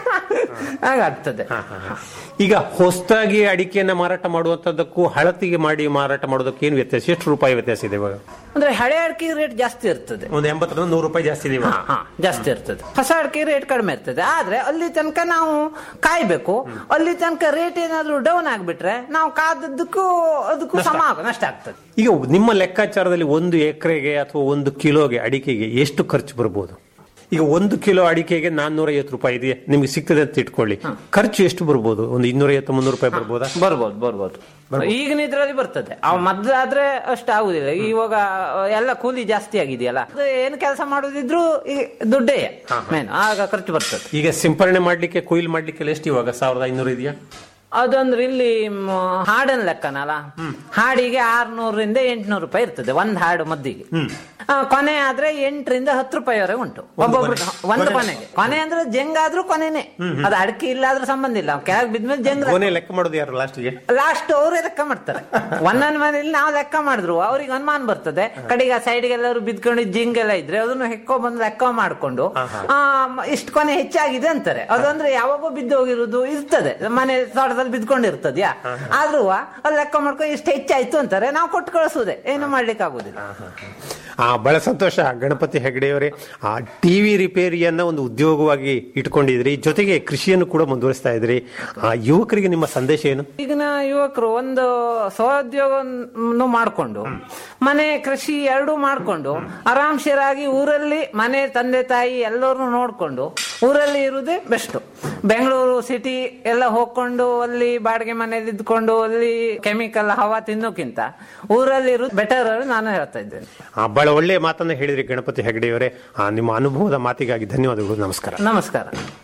ಹಾಗಾಗ್ತದೆ ಈಗ ಹೊಸದಾಗಿ ಅಡಿಕೆಯನ್ನ ಮಾರಾಟ ಮಾಡುವಂತದ್ದಕ್ಕೂ ಹಳತಿಗೆ ಮಾಡಿ ಮಾರಾಟ ಮಾಡೋದಕ್ಕೆ ಏನು ವ್ಯತ್ಯಾಸ ಎಷ್ಟು ರೂಪಾಯಿ ವ್ಯತ್ಯಾಸ ಇದೆ ಇವಾಗ ಅಂದ್ರೆ ಹಳೆ ಅಡಿಕೆ ರೇಟ್ ಜಾಸ್ತಿ ಇರ್ತದೆ ಒಂದು ಎಂಬತ್ತರಿಂದ ನೂರು ರೂಪಾಯಿ ಜಾಸ್ತಿ ಇದೆ ಇವಾಗ. ಹಾ, ಹಾ, ಜಾಸ್ತಿ ಇರ್ತದೆ ಹೊಸ ಅಡಿಕೆ ರೇಟ್ ಕಡಿಮೆ ಇರ್ತದೆ ಆದ್ರೆ ಅಲ್ಲಿ ತನಕ ನಾವು ಕಾಯ್ಬೇಕು ಅಲ್ಲಿ ತನಕ ರೇಟ್ ಏನಾದ್ರು ಡೌನ್ ಆಗ್ಬಿಟ್ರೆ ನಾವು ಕಾದದ್ದಕ್ಕೂ ಅದಕ್ಕೂ ಸಮ ಆಗ ನಷ್ಟ ಆಗ್ತದೆ ಈಗ ನಿಮ್ಮ ಲೆಕ್ಕಾಚಾರದಲ್ಲಿ ಒಂದು ಎಕರೆಗೆ ಅಥವಾ ಒಂದು ಕಿಲೋಗೆ ಅಡಿಕೆಗೆ ಎಷ್ಟು ಖರ್ಚು ಬರ್ಬೋದು ಈಗ ಒಂದು ಕಿಲೋ ಅಡಿಕೆಗೆ ನಾನ್ನೂರ ಐವತ್ತು ರೂಪಾಯಿ ಇದೆ ನಿಮ್ಗೆ ಸಿಗ್ತದೆ ಅಂತ ಇಟ್ಕೊಳ್ಳಿ ಖರ್ಚು ಎಷ್ಟು ಬರ್ಬೋದು ಒಂದು ಇನ್ನೂರ ಐವತ್ತು ಮುನ್ನೂರು ರೂಪಾಯಿ ಬರ್ಬೋದಾ ಬರ್ಬೋದು ಬರ್ಬೋದು ಈಗಿನ ಇದ್ರಲ್ಲಿ ಬರ್ತದೆ ಅವ್ ಮೊದ್ಲಾದ್ರೆ ಅಷ್ಟು ಆಗುದಿಲ್ಲ ಇವಾಗ ಎಲ್ಲ ಕೂಲಿ ಜಾಸ್ತಿ ಆಗಿದೆಯಲ್ಲ ಅದು ಏನು ಕೆಲಸ ಮಾಡುದಿದ್ರು ಈ ದುಡ್ಡೇ ಮೇನ್ ಆಗ ಖರ್ಚು ಬರ್ತದೆ ಈಗ ಸಿಂಪರಣೆ ಮಾಡ್ಲಿಕ್ಕೆ ಕೊಯ್ಲು ಮಾಡ್ಲಿಕ್ಕೆ ಎಷ್ಟು ಇವಾಗ ಸಾವಿರದ ಐನೂರು ಇದೆಯಾ ಅದಂದ್ರೆ ಇಲ್ಲಿ ಮ್, ಹಾಡನ್ ಲೆಕ್ಕನಲ್ಲ ಹಾಡಿಗೆ ಆರ್ನೂರರಿಂದ ಎಂಟ್ನೂರು ರೂಪಾಯಿ ಇರ್ತದೆ ಒಂದ್ ಹಾಡು ಮದ್ದಿಗೆ ಆ, ಕೊನೆ ಆದ್ರೆ ಎಂಟರಿಂದ ಹತ್ತು ರೂಪಾಯಿವರೆಗೆ ಉಂಟು ಒಬ್ಬೊಬ್ರು ಒಂದು ಕೊನೆಗೆ ಕೊನೆ ಅಂದ್ರೆ ಜಂಗ್ ಆದ್ರೂ ಕೊನೆನೆ ಅದು ಅಡಕೆ ಇಲ್ಲ ಆದ್ರೂ ಸಂಬಂಧ ಇಲ್ಲ ಕೆಳಗೆ ಬಿದ್ಮೇಲೆ ಜಂಗ್ ಕೊನೆ ಲೆಕ್ಕ ಮಾಡೋದು ಯಾರು ಲಾಸ್ಟ್ಗೆ ಲಾಸ್ಟ್ ಅವರೇ ಲೆಕ್ಕ ಮಾಡ್ತಾರೆ ಒಂದೊಂದ್ ಮನೇಲಿ ನಾವು ಲೆಕ್ಕ ಮಾಡಿದ್ರು ಅವ್ರಿಗೆ ಅನುಮಾನ ಬರ್ತದೆ ಕಡೆಗೆ ಆ ಸೈಡ್ಗೆ ಎಲ್ಲರೂ ಬಿದ್ಕೊಂಡು ಜಿಂಗ್ ಎಲ್ಲ ಇದ್ರೆ ಅದನ್ನು ಹೆಕ್ಕೋ ಬಂದು ಲೆಕ್ಕ ಮಾಡ್ಕೊಂಡು ಆ, ಮ- ಇಷ್ಟು ಕೊನೆ ಹೆಚ್ಚಾಗಿದೆ ಅಂತಾರೆ ಅದಂದ್ರೆ ಯಾವಾಗೋ ಬಿದ್ದು ಹೋಗಿರೋದು ಇರ್ತದೆ ಮನೆ ತೋಟದಲ್ಲಿ ಬಿದ್ಕೊಂಡಿರ್ತದ್ಯಾ ಆದ್ರೂ ಅದು ಲೆಕ್ಕ ಮಾಡ್ಕೊಂಡು ಇಷ್ಟು ಹೆಚ್ಚಾಯ್ತು ಅಂತಾರೆ ನಾವು ಕೊಟ್ಟು ಕಳಿಸೋದೆ ಏನು ಮಾಡ್ಲಿಕ್ಕೆ ಆಗುದಿಲ್ಲ ಆ ಬಹಳ ಸಂತೋಷ ಗಣಪತಿ ಹೆಗಡೆಯವರೇ ಆ ಟಿವಿ ರಿಪೇರಿಯನ್ನ ಒಂದು ಉದ್ಯೋಗವಾಗಿ ಇಟ್ಕೊಂಡಿದ್ರಿ ಜೊತೆಗೆ ಕೃಷಿಯನ್ನು ಕೂಡ ಮುಂದುವರಿಸ್ತಾ ಇದ್ರಿ ಆ ಯುವಕರಿಗೆ ನಿಮ್ಮ ಸಂದೇಶ ಏನು ಈಗಿನ ಯುವಕರು ಒಂದು ಸ್ವೋದ್ಯೋಗವನ್ನು ಮಾಡ್ಕೊಂಡು ಮನೆ ಕೃಷಿ ಎರಡೂ ಮಾಡ್ಕೊಂಡು ಆರಾಮ್ಸರಾಗಿ ಊರಲ್ಲಿ ಮನೆ ತಂದೆ ತಾಯಿ ಎಲ್ಲರನ್ನು ನೋಡ್ಕೊಂಡು ಊರಲ್ಲಿ ಇರುವುದೇ ಬೆಸ್ಟ್ ಬೆಂಗಳೂರು ಸಿಟಿ ಎಲ್ಲ ಹೋಗ್ಕೊಂಡು ಅಲ್ಲಿ ಬಾಡಿಗೆ ಮನೇಲಿ ಇದ್ಕೊಂಡು ಅಲ್ಲಿ ಕೆಮಿಕಲ್ ಹವಾ ತಿನ್ನೋಕ್ಕಿಂತ ಊರಲ್ಲಿ ಇರುವುದು ಬೆಟರ್ ನಾನು ಹೇಳ್ತಾ ಇದ್ದೇನೆ ಆ ಬಹಳ ಒಳ್ಳೆಯ ಮಾತನ್ನ ಹೇಳಿದ್ರಿ ಗಣಪತಿ ಹೆಗಡೆಯವರೇ ಆ ನಿಮ್ಮ ಅನುಭವದ ಮಾತಿಗಾಗಿ ಧನ್ಯವಾದಗಳು ನಮಸ್ಕಾರ ನಮಸ್ಕಾರ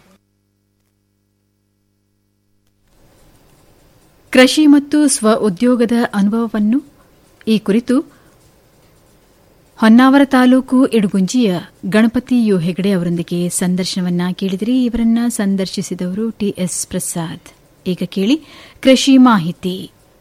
ಕೃಷಿ ಮತ್ತು ಸ್ವ ಉದ್ಯೋಗದ ಅನುಭವವನ್ನು ಈ ಕುರಿತು ಹೊನ್ನಾವರ ತಾಲೂಕು ಇಡುಗುಂಜಿಯ ಗಣಪತಿ ಯು ಹೆಗಡೆ ಅವರೊಂದಿಗೆ ಸಂದರ್ಶನವನ್ನ ಕೇಳಿದಿರಿ ಇವರನ್ನ ಸಂದರ್ಶಿಸಿದವರು ಟಿಎಸ್ ಪ್ರಸಾದ್ ಈಗ ಕೇಳಿ ಕೃಷಿ ಮಾಹಿತಿ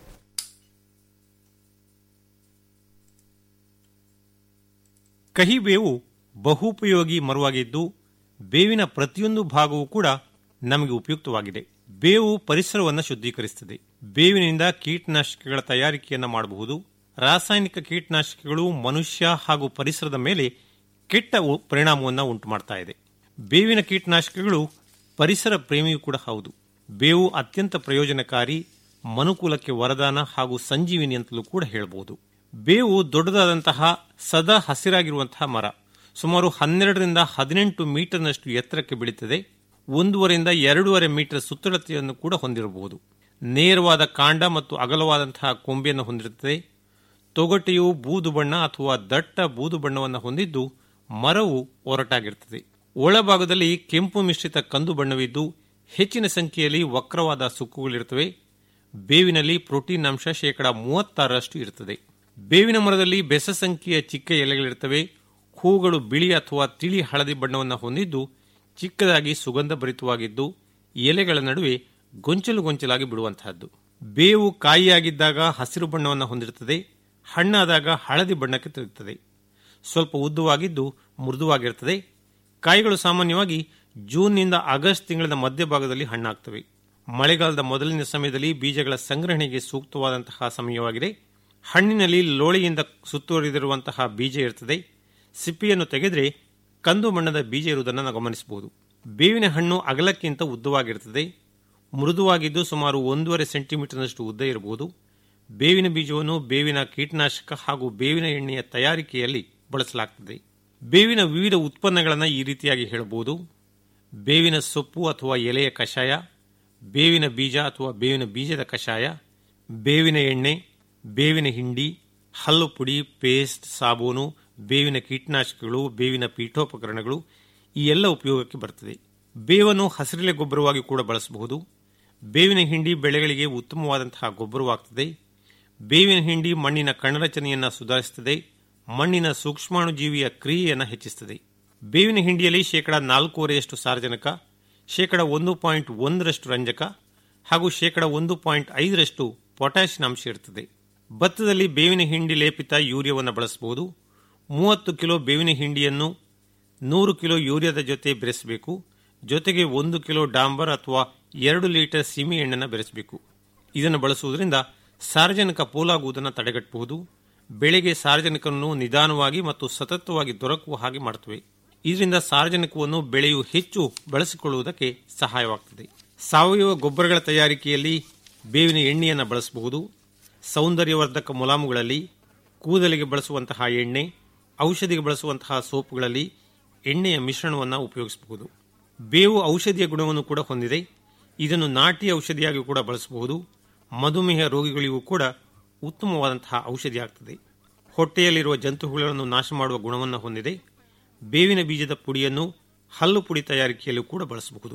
ಕಹಿ ಬೇವು ಬಹುಪಯೋಗಿ ಮರವಾಗಿದ್ದು ಬೇವಿನ ಪ್ರತಿಯೊಂದು ಭಾಗವೂ ಕೂಡ ನಮಗೆ ಉಪಯುಕ್ತವಾಗಿದೆ ಬೇವು ಪರಿಸರವನ್ನು ಶುದ್ಧೀಕರಿಸುತ್ತದೆ ಬೇವಿನಿಂದ ಕೀಟನಾಶಕಗಳ ತಯಾರಿಕೆಯನ್ನು ಮಾಡಬಹುದು ರಾಸಾಯನಿಕ ಕೀಟನಾಶಕಗಳು ಮನುಷ್ಯ ಹಾಗೂ ಪರಿಸರದ ಮೇಲೆ ಕೆಟ್ಟ ಉ- ಪರಿಣಾಮವನ್ನು ಉಂಟು ಮಾಡ್ತಾ ಇದೆ ಬೇವಿನ ಕೀಟನಾಶಕಗಳು ಪರಿಸರ ಪ್ರೇಮಿಯೂ ಕೂಡ ಹೌದು ಬೇವು ಅತ್ಯಂತ ಪ್ರಯೋಜನಕಾರಿ ಮನುಕುಲಕ್ಕೆ ವರದಾನ ಹಾಗೂ ಸಂಜೀವಿನಿ ಅಂತಲೂ ಕೂಡ ಹೇಳಬಹುದು ಬೇವು ದೊಡ್ಡದಾದಂತಹ ಸದಾ ಹಸಿರಾಗಿರುವಂತಹ ಮರ ಸುಮಾರು ಹನ್ನೆರಡರಿಂದ ಹದಿನೆಂಟು ಮೀಟರ್ನಷ್ಟು ಎತ್ತರಕ್ಕೆ ಬೆಳೀತದೆ ಒಂದೂವರೆಯಿಂದ ಎರಡೂವರೆ ಮೀಟರ್ ಸುತ್ತಳತೆಯನ್ನು ಕೂಡ ಹೊಂದಿರಬಹುದು ನೇರವಾದ ಕಾಂಡ ಮತ್ತು ಅಗಲವಾದಂತಹ ಕೊಂಬೆಯನ್ನು ಹೊಂದಿರುತ್ತದೆ ತೊಗಟೆಯು ಬೂದು ಬಣ್ಣ ಅಥವಾ ದಟ್ಟ ಬೂದು ಬಣ್ಣವನ್ನು ಹೊಂದಿದ್ದು ಮರವು ಒರಟಾಗಿರುತ್ತದೆ ಒಳಭಾಗದಲ್ಲಿ ಕೆಂಪು ಮಿಶ್ರಿತ ಕಂದು ಬಣ್ಣವಿದ್ದು ಹೆಚ್ಚಿನ ಸಂಖ್ಯೆಯಲ್ಲಿ ವಕ್ರವಾದ ಸುಕ್ಕುಗಳಿರುತ್ತವೆ ಬೇವಿನಲ್ಲಿ ಪ್ರೋಟೀನ್ ಅಂಶ ಶೇಕಡ ಮೂವತ್ತಾರರಷ್ಟು ಇರುತ್ತದೆ ಬೇವಿನ ಮರದಲ್ಲಿ ಬೆಸ ಸಂಖ್ಯೆಯ ಚಿಕ್ಕ ಎಲೆಗಳಿರುತ್ತವೆ ಹೂಗಳು ಬಿಳಿ ಅಥವಾ ತಿಳಿ ಹಳದಿ ಬಣ್ಣವನ್ನು ಹೊಂದಿದ್ದು ಚಿಕ್ಕದಾಗಿ ಸುಗಂಧ ಭರಿತವಾಗಿದ್ದು ಎಲೆಗಳ ನಡುವೆ ಗೊಂಚಲು ಗೊಂಚಲಾಗಿ ಬಿಡುವಂತಹದ್ದು ಬೇವು ಕಾಯಿಯಾಗಿದ್ದಾಗ ಹಸಿರು ಬಣ್ಣವನ್ನು ಹೊಂದಿರುತ್ತದೆ ಹಣ್ಣಾದಾಗ ಹಳದಿ ಬಣ್ಣಕ್ಕೆ ತಿರುಗುತ್ತದೆ ಸ್ವಲ್ಪ ಉದ್ದವಾಗಿದ್ದು ಮೃದುವಾಗಿರುತ್ತದೆ ಕಾಯಿಗಳು ಸಾಮಾನ್ಯವಾಗಿ ಜೂನ್ನಿಂದ ಆಗಸ್ಟ್ ತಿಂಗಳ ಮಧ್ಯಭಾಗದಲ್ಲಿ ಹಣ್ಣಾಗ್ತವೆ ಮಳೆಗಾಲದ ಮೊದಲಿನ ಸಮಯದಲ್ಲಿ ಬೀಜಗಳ ಸಂಗ್ರಹಣೆಗೆ ಸೂಕ್ತವಾದಂತಹ ಸಮಯವಾಗಿದೆ ಹಣ್ಣಿನಲ್ಲಿ ಲೋಳೆಯಿಂದ ಸುತ್ತುವರಿದಿರುವಂತಹ ಬೀಜ ಇರುತ್ತದೆ ಸಿಪ್ಪಿಯನ್ನು ತೆಗೆದರೆ ಕಂದು ಬಣ್ಣದ ಬೀಜ ಇರುವುದನ್ನು ನಾವು ಗಮನಿಸಬಹುದು ಬೇವಿನ ಹಣ್ಣು ಅಗಲಕ್ಕಿಂತ ಉದ್ದವಾಗಿರುತ್ತದೆ ಮೃದುವಾಗಿದ್ದು ಸುಮಾರು ಒಂದೂವರೆ ಸೆಂಟಿಮೀಟರ್ನಷ್ಟು ಉದ್ದ ಇರಬಹುದು ಬೇವಿನ ಬೀಜವನ್ನು ಬೇವಿನ ಕೀಟನಾಶಕ ಹಾಗೂ ಬೇವಿನ ಎಣ್ಣೆಯ ತಯಾರಿಕೆಯಲ್ಲಿ ಬಳಸಲಾಗುತ್ತದೆ ಬೇವಿನ ವಿವಿಧ ಉತ್ಪನ್ನಗಳನ್ನು ಈ ರೀತಿಯಾಗಿ ಹೇಳಬಹುದು ಬೇವಿನ ಸೊಪ್ಪು ಅಥವಾ ಎಲೆಯ ಕಷಾಯ ಬೇವಿನ ಬೀಜ ಅಥವಾ ಬೇವಿನ ಬೀಜದ ಕಷಾಯ ಬೇವಿನ ಎಣ್ಣೆ ಬೇವಿನ ಹಿಂಡಿ ಹಲ್ಲು ಪುಡಿ ಪೇಸ್ಟ್ ಸಾಬೂನು ಬೇವಿನ ಕೀಟನಾಶಕಗಳು ಬೇವಿನ ಪೀಠೋಪಕರಣಗಳು ಈ ಎಲ್ಲ ಉಪಯೋಗಕ್ಕೆ ಬರುತ್ತದೆ ಬೇವನ್ನು ಹಸಿರೆಲೆ ಗೊಬ್ಬರವಾಗಿ ಕೂಡ ಬಳಸಬಹುದು ಬೇವಿನ ಹಿಂಡಿ ಬೆಳೆಗಳಿಗೆ ಉತ್ತಮವಾದಂತಹ ಗೊಬ್ಬರವಾಗುತ್ತದೆ ಬೇವಿನ ಹಿಂಡಿ ಮಣ್ಣಿನ ಕಣರಚನೆಯನ್ನು ಸುಧಾರಿಸುತ್ತದೆ ಮಣ್ಣಿನ ಸೂಕ್ಷ್ಮಾಣುಜೀವಿಯ ಕ್ರಿಯೆಯನ್ನು ಹೆಚ್ಚಿಸುತ್ತದೆ ಬೇವಿನ ಹಿಂಡಿಯಲ್ಲಿ ಶೇಕಡ ನಾಲ್ಕೂವರೆಯಷ್ಟು ಸಾರಜನಕ ಶೇಕಡ ಒಂದು ಪಾಯಿಂಟ್ ಒಂದರಷ್ಟು ರಂಜಕ ಹಾಗೂ ಶೇಕಡ ಒಂದು ಪಾಯಿಂಟ್ ಐದರಷ್ಟು ಪೊಟ್ಯಾಷಿಯಂ ಅಂಶ ಇರುತ್ತದೆ ಭತ್ತದಲ್ಲಿ ಬೇವಿನ ಹಿಂಡಿ ಲೇಪಿತ ಯೂರಿಯಾವನ್ನು ಬಳಸಬಹುದು ಮೂವತ್ತು ಕಿಲೋ ಬೇವಿನ ಹಿಂಡಿಯನ್ನು ನೂರು ಕಿಲೋ ಯೂರಿಯಾದ ಜೊತೆ ಬೆರೆಸಬೇಕು ಜೊತೆಗೆ ಒಂದು ಕಿಲೋ ಡಾಂಬರ್ ಅಥವಾ ಎರಡು ಲೀಟರ್ ಸಿಮಿ ಎಣ್ಣೆನ ಬೆರೆಸಬೇಕು ಇದನ್ನು ಬಳಸುವುದರಿಂದ ಸಾರ್ವಜನಿಕ ಪೋಲಾಗುವುದನ್ನು ತಡೆಗಟ್ಟಬಹುದು ಬೆಳೆಗೆ ಸಾರ್ವಜನಿಕವನ್ನು ನಿಧಾನವಾಗಿ ಮತ್ತು ಸತತವಾಗಿ ದೊರಕುವ ಹಾಗೆ ಮಾಡುತ್ತವೆ ಇದರಿಂದ ಸಾರ್ವಜನಿಕವನ್ನು ಬೆಳೆಯು ಹೆಚ್ಚು ಬಳಸಿಕೊಳ್ಳುವುದಕ್ಕೆ ಸಹಾಯವಾಗುತ್ತದೆ ಸಾವಯವ ಗೊಬ್ಬರಗಳ ತಯಾರಿಕೆಯಲ್ಲಿ ಬೇವಿನ ಎಣ್ಣೆಯನ್ನು ಬಳಸಬಹುದು ಸೌಂದರ್ಯವರ್ಧಕ ಮುಲಾಮುಗಳಲ್ಲಿ ಕೂದಲಿಗೆ ಬಳಸುವಂತಹ ಎಣ್ಣೆ ಔಷಧಿಗೆ ಬಳಸುವಂತಹ ಸೋಪುಗಳಲ್ಲಿ ಎಣ್ಣೆಯ ಮಿಶ್ರಣವನ್ನು ಉಪಯೋಗಿಸಬಹುದು ಬೇವು ಔಷಧಿಯ ಗುಣವನ್ನು ಕೂಡ ಹೊಂದಿದೆ ಇದನ್ನು ನಾಟಿ ಔಷಧಿಯಾಗಿ ಕೂಡ ಬಳಸಬಹುದು ಮಧುಮೇಹ ರೋಗಿಗಳಿಗೂ ಕೂಡ ಉತ್ತಮವಾದಂತಹ ಔಷಧಿಯಾಗುತ್ತದೆ ಹೊಟ್ಟೆಯಲ್ಲಿರುವ ಜಂತುಹುಗಳನ್ನು ನಾಶ ಮಾಡುವ ಗುಣವನ್ನು ಹೊಂದಿದೆ ಬೇವಿನ ಬೀಜದ ಪುಡಿಯನ್ನು ಹಲ್ಲು ಪುಡಿ ತಯಾರಿಕೆಯಲ್ಲೂ ಕೂಡ ಬಳಸಬಹುದು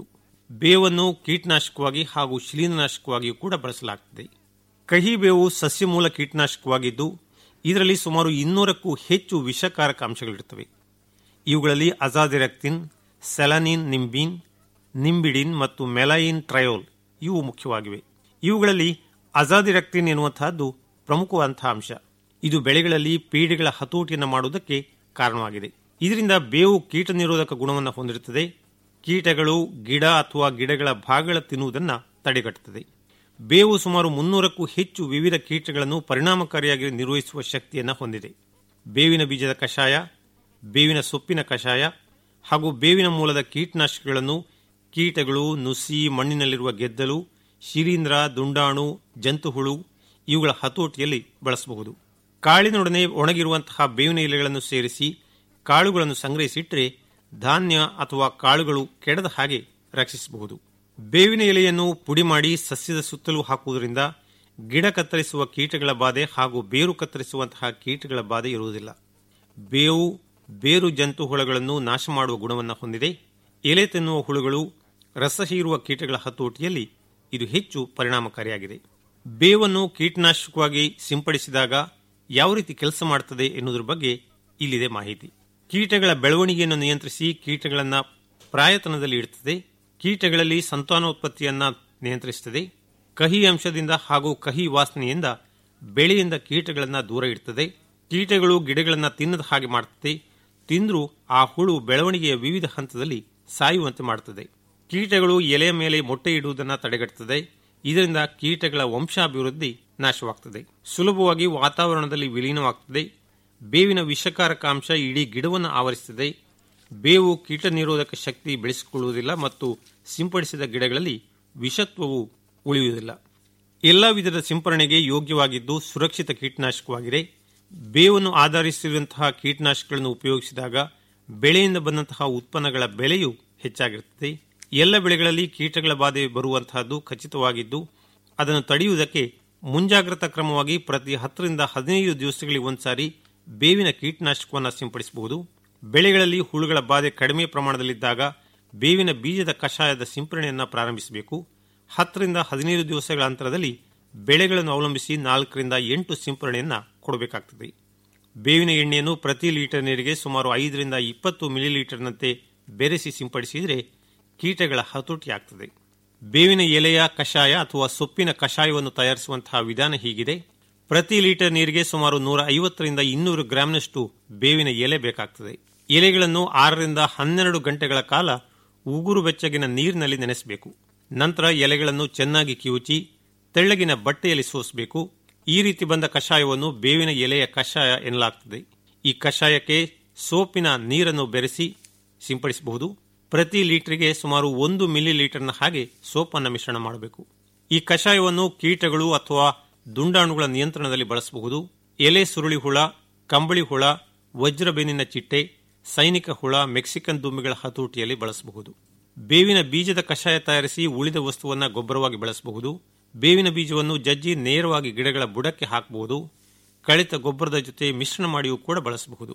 ಬೇವನ್ನು ಕೀಟನಾಶಕವಾಗಿ ಹಾಗೂ ಶಿಲೀಂಧ್ರನಾಶಕವಾಗಿಯೂ ಕೂಡ ಬಳಸಲಾಗುತ್ತದೆ ಕಹಿ ಬೇವು ಸಸ್ಯಮೂಲ ಕೀಟನಾಶಕವಾಗಿದ್ದು ಇದರಲ್ಲಿ ಸುಮಾರು ಇನ್ನೂರಕ್ಕೂ ಹೆಚ್ಚು ವಿಷಕಾರಕ ಅಂಶಗಳಿರುತ್ತವೆ ಇವುಗಳಲ್ಲಿ ಅಜಾದಿರಕ್ತಿನ್ ಸೆಲನಿನ್ ನಿಂಬಿನ್ ನಿಂಬಿಡಿನ್ ಮತ್ತು ಮೆಲೈನ್ ಟ್ರಯೋಲ್ ಇವು ಮುಖ್ಯವಾಗಿವೆ ಇವುಗಳಲ್ಲಿ ಅಜಾದಿರಕ್ತಿನ್ ಎನ್ನುವಂತಹದ್ದು ಪ್ರಮುಖವಾದಂತಹ ಅಂಶ ಇದು ಬೆಳೆಗಳಲ್ಲಿ ಪೀಡೆಗಳ ಹತೋಟಿಯನ್ನು ಮಾಡುವುದಕ್ಕೆ ಕಾರಣವಾಗಿದೆ ಇದರಿಂದ ಬೇವು ಕೀಟ ನಿರೋಧಕ ಗುಣವನ್ನು ಹೊಂದಿರುತ್ತದೆ ಕೀಟಗಳು ಗಿಡ ಅಥವಾ ಗಿಡಗಳ ಭಾಗಗಳ ತಿನ್ನುವುದನ್ನು ತಡೆಗಟ್ಟುತ್ತದೆ ಬೇವು ಸುಮಾರು ಮುನ್ನೂರಕ್ಕೂ ಹೆಚ್ಚು ವಿವಿಧ ಕೀಟಗಳನ್ನು ಪರಿಣಾಮಕಾರಿಯಾಗಿ ನಿರ್ವಹಿಸುವ ಶಕ್ತಿಯನ್ನು ಹೊಂದಿದೆ ಬೇವಿನ ಬೀಜದ ಕಷಾಯ ಬೇವಿನ ಸೊಪ್ಪಿನ ಕಷಾಯ ಹಾಗೂ ಬೇವಿನ ಮೂಲದ ಕೀಟನಾಶಕಗಳನ್ನು ಕೀಟಗಳು ನುಸಿ ಮಣ್ಣಿನಲ್ಲಿರುವ ಗೆದ್ದಲು ಶಿಲೀಂಧ್ರ ದುಂಡಾಣು ಜಂತುಹುಳು ಇವುಗಳ ಹತೋಟಿಯಲ್ಲಿ ಬಳಸಬಹುದು ಕಾಳಿನೊಡನೆ ಒಣಗಿರುವಂತಹ ಬೇವಿನ ಎಲೆಗಳನ್ನು ಸೇರಿಸಿ ಕಾಳುಗಳನ್ನು ಸಂಗ್ರಹಿಸಿಟ್ಟರೆ ಧಾನ್ಯ ಅಥವಾ ಕಾಳುಗಳು ಕೆಡದ ಹಾಗೆ ರಕ್ಷಿಸಬಹುದು ಬೇವಿನ ಎಲೆಯನ್ನು ಪುಡಿ ಮಾಡಿ ಸಸ್ಯದ ಸುತ್ತಲೂ ಹಾಕುವುದರಿಂದ ಗಿಡ ಕತ್ತರಿಸುವ ಕೀಟಗಳ ಬಾಧೆ ಹಾಗೂ ಬೇರು ಕತ್ತರಿಸುವಂತಹ ಕೀಟಗಳ ಬಾಧೆ ಇರುವುದಿಲ್ಲ ಬೇವು ಬೇರು ಜಂತು ಹುಳಗಳನ್ನು ನಾಶ ಮಾಡುವ ಗುಣವನ್ನು ಹೊಂದಿದೆ ಎಲೆ ತಿನ್ನುವ ಹುಳುಗಳು ರಸ ಹೀರುವ ಕೀಟಗಳ ಹತೋಟಿಯಲ್ಲಿ ಇದು ಹೆಚ್ಚು ಪರಿಣಾಮಕಾರಿಯಾಗಿದೆ ಬೇವನ್ನು ಕೀಟನಾಶಕವಾಗಿ ಸಿಂಪಡಿಸಿದಾಗ ಯಾವ ರೀತಿ ಕೆಲಸ ಮಾಡುತ್ತದೆ ಎನ್ನುವುದರ ಬಗ್ಗೆ ಇಲ್ಲಿದೆ ಮಾಹಿತಿ ಕೀಟಗಳ ಬೆಳವಣಿಗೆಯನ್ನು ನಿಯಂತ್ರಿಸಿ ಕೀಟಗಳನ್ನು ಪ್ರಾಯತನದಲ್ಲಿ ಇಡುತ್ತದೆ ಕೀಟಗಳಲ್ಲಿ ಸಂತಾನೋತ್ಪತ್ತಿಯನ್ನ ನಿಯಂತ್ರಿಸುತ್ತದೆ ಕಹಿ ಅಂಶದಿಂದ ಹಾಗೂ ಕಹಿ ವಾಸನೆಯಿಂದ ಬೆಳೆಯಿಂದ ಕೀಟಗಳನ್ನು ದೂರ ಇಡುತ್ತದೆ ಕೀಟಗಳು ಗಿಡಗಳನ್ನು ತಿನ್ನದ ಹಾಗೆ ಮಾಡುತ್ತದೆ ತಿಂದರೂ ಆ ಹುಳು ಬೆಳವಣಿಗೆಯ ವಿವಿಧ ಹಂತದಲ್ಲಿ ಸಾಯುವಂತೆ ಮಾಡುತ್ತದೆ ಕೀಟಗಳು ಎಲೆಯ ಮೇಲೆ ಮೊಟ್ಟೆ ಇಡುವುದನ್ನು ತಡೆಗಟ್ಟುತ್ತದೆ ಇದರಿಂದ ಕೀಟಗಳ ವಂಶಾಭಿವೃದ್ಧಿ ನಾಶವಾಗುತ್ತದೆ ಸುಲಭವಾಗಿ ವಾತಾವರಣದಲ್ಲಿ ವಿಲೀನವಾಗುತ್ತದೆ ಬೇವಿನ ವಿಷಕಾರಕ ಅಂಶ ಇಡೀ ಗಿಡವನ್ನು ಆವರಿಸುತ್ತದೆ ಬೇವು ಕೀಟ ನಿರೋಧಕ ಶಕ್ತಿ ಬೆಳೆಸಿಕೊಳ್ಳುವುದಿಲ್ಲ ಮತ್ತು ಸಿಂಪಡಿಸಿದ ಗಿಡಗಳಲ್ಲಿ ವಿಷತ್ವವು ಉಳಿಯುವುದಿಲ್ಲ ಎಲ್ಲ ವಿಧದ ಸಿಂಪರಣೆಗೆ ಯೋಗ್ಯವಾಗಿದ್ದು ಸುರಕ್ಷಿತ ಕೀಟನಾಶಕವಾಗಿದೆ ಬೇವನ್ನು ಆಧರಿಸಿರುವಂತಹ ಕೀಟನಾಶಕಗಳನ್ನು ಉಪಯೋಗಿಸಿದಾಗ ಬೆಳೆಯಿಂದ ಬಂದಂತಹ ಉತ್ಪನ್ನಗಳ ಬೆಲೆಯು ಹೆಚ್ಚಾಗಿರುತ್ತದೆ ಎಲ್ಲ ಬೆಳೆಗಳಲ್ಲಿ ಕೀಟಗಳ ಬಾಧೆ ಬರುವಂತಹದ್ದು ಖಚಿತವಾಗಿದ್ದು ಅದನ್ನು ತಡೆಯುವುದಕ್ಕೆ ಮುಂಜಾಗ್ರತಾ ಕ್ರಮವಾಗಿ ಪ್ರತಿ ಹತ್ತರಿಂದ ಹದಿನೈದು ದಿವಸಗಳಿಗೆ ಒಂದ್ಸಾರಿ ಬೇವಿನ ಕೀಟನಾಶಕವನ್ನು ಸಿಂಪಡಿಸಬಹುದು ಬೆಳೆಗಳಲ್ಲಿ ಹುಳುಗಳ ಬಾಧೆ ಕಡಿಮೆ ಪ್ರಮಾಣದಲ್ಲಿದ್ದಾಗ ಬೇವಿನ ಬೀಜದ ಕಷಾಯದ ಸಿಂಪರಣೆಯನ್ನು ಪ್ರಾರಂಭಿಸಬೇಕು ಹತ್ತರಿಂದ ಹದಿನೈದು ದಿವಸಗಳ ಅಂತರದಲ್ಲಿ ಬೆಳೆಗಳನ್ನು ಅವಲಂಬಿಸಿ ನಾಲ್ಕರಿಂದ ಎಂಟು ಸಿಂಪರಣೆಯನ್ನು ಕೊಡಬೇಕಾಗ್ತದೆ ಬೇವಿನ ಎಣ್ಣೆಯನ್ನು ಪ್ರತಿ ಲೀಟರ್ ನೀರಿಗೆ ಸುಮಾರು ಐದರಿಂದ ಇಪ್ಪತ್ತು ಮಿಲಿಲೀಟರ್ನಂತೆ ಬೆರೆಸಿ ಸಿಂಪಡಿಸಿದರೆ ಕೀಟಗಳ ಹತೋಟಿ ಆಗ್ತದೆ ಬೇವಿನ ಎಲೆಯ ಕಷಾಯ ಅಥವಾ ಸೊಪ್ಪಿನ ಕಷಾಯವನ್ನು ತಯಾರಿಸುವಂತಹ ವಿಧಾನ ಹೀಗಿದೆ ಪ್ರತಿ ಲೀಟರ್ ನೀರಿಗೆ ಸುಮಾರು ನೂರ ಐವತ್ತರಿಂದ ಇನ್ನೂರು ಗ್ರಾಂನಷ್ಟು ಬೇವಿನ ಎಲೆ ಬೇಕಾಗ್ತದೆ ಎಲೆಗಳನ್ನು ಆರರಿಂದ ಹನ್ನೆರಡು ಗಂಟೆಗಳ ಕಾಲ ಉಗುರು ಬೆಚ್ಚಗಿನ ನೀರಿನಲ್ಲಿ ನೆನೆಸಬೇಕು ನಂತರ ಎಲೆಗಳನ್ನು ಚೆನ್ನಾಗಿ ಕಿವುಚಿ ತೆಳ್ಳಗಿನ ಬಟ್ಟೆಯಲ್ಲಿ ಸೋಸಬೇಕು ಈ ರೀತಿ ಬಂದ ಕಷಾಯವನ್ನು ಬೇವಿನ ಎಲೆಯ ಕಷಾಯ ಎನ್ನಲಾಗ್ತದೆ ಈ ಕಷಾಯಕ್ಕೆ ಸೋಪಿನ ನೀರನ್ನು ಬೆರೆಸಿ ಸಿಂಪಡಿಸಬಹುದು ಪ್ರತಿ ಲೀಟರ್ಗೆ ಸುಮಾರು ಒಂದು ಮಿಲಿ ಲೀಟರ್ನ ಹಾಗೆ ಸೋಪನ್ನು ಮಿಶ್ರಣ ಮಾಡಬೇಕು ಈ ಕಷಾಯವನ್ನು ಕೀಟಗಳು ಅಥವಾ ದುಂಡಾಣುಗಳ ನಿಯಂತ್ರಣದಲ್ಲಿ ಬಳಸಬಹುದು ಎಲೆ ಸುರುಳಿ ಹುಳ ಕಂಬಳಿ ಹುಳ ವಜ್ರಬೇನಿನ ಚಿಟ್ಟೆ ಸೈನಿಕ ಹುಳ ಮೆಕ್ಸಿಕನ್ ದುಂಬಿಗಳ ಹತೋಟಿಯಲ್ಲಿ ಬಳಸಬಹುದು ಬೇವಿನ ಬೀಜದ ಕಷಾಯ ತಯಾರಿಸಿ ಉಳಿದ ವಸ್ತುವನ್ನು ಗೊಬ್ಬರವಾಗಿ ಬಳಸಬಹುದು ಬೇವಿನ ಬೀಜವನ್ನು ಜಜ್ಜಿ ನೇರವಾಗಿ ಗಿಡಗಳ ಬುಡಕ್ಕೆ ಹಾಕಬಹುದು ಕಳಿತ ಗೊಬ್ಬರದ ಜೊತೆ ಮಿಶ್ರಣ ಮಾಡಿಯೂ ಕೂಡ ಬಳಸಬಹುದು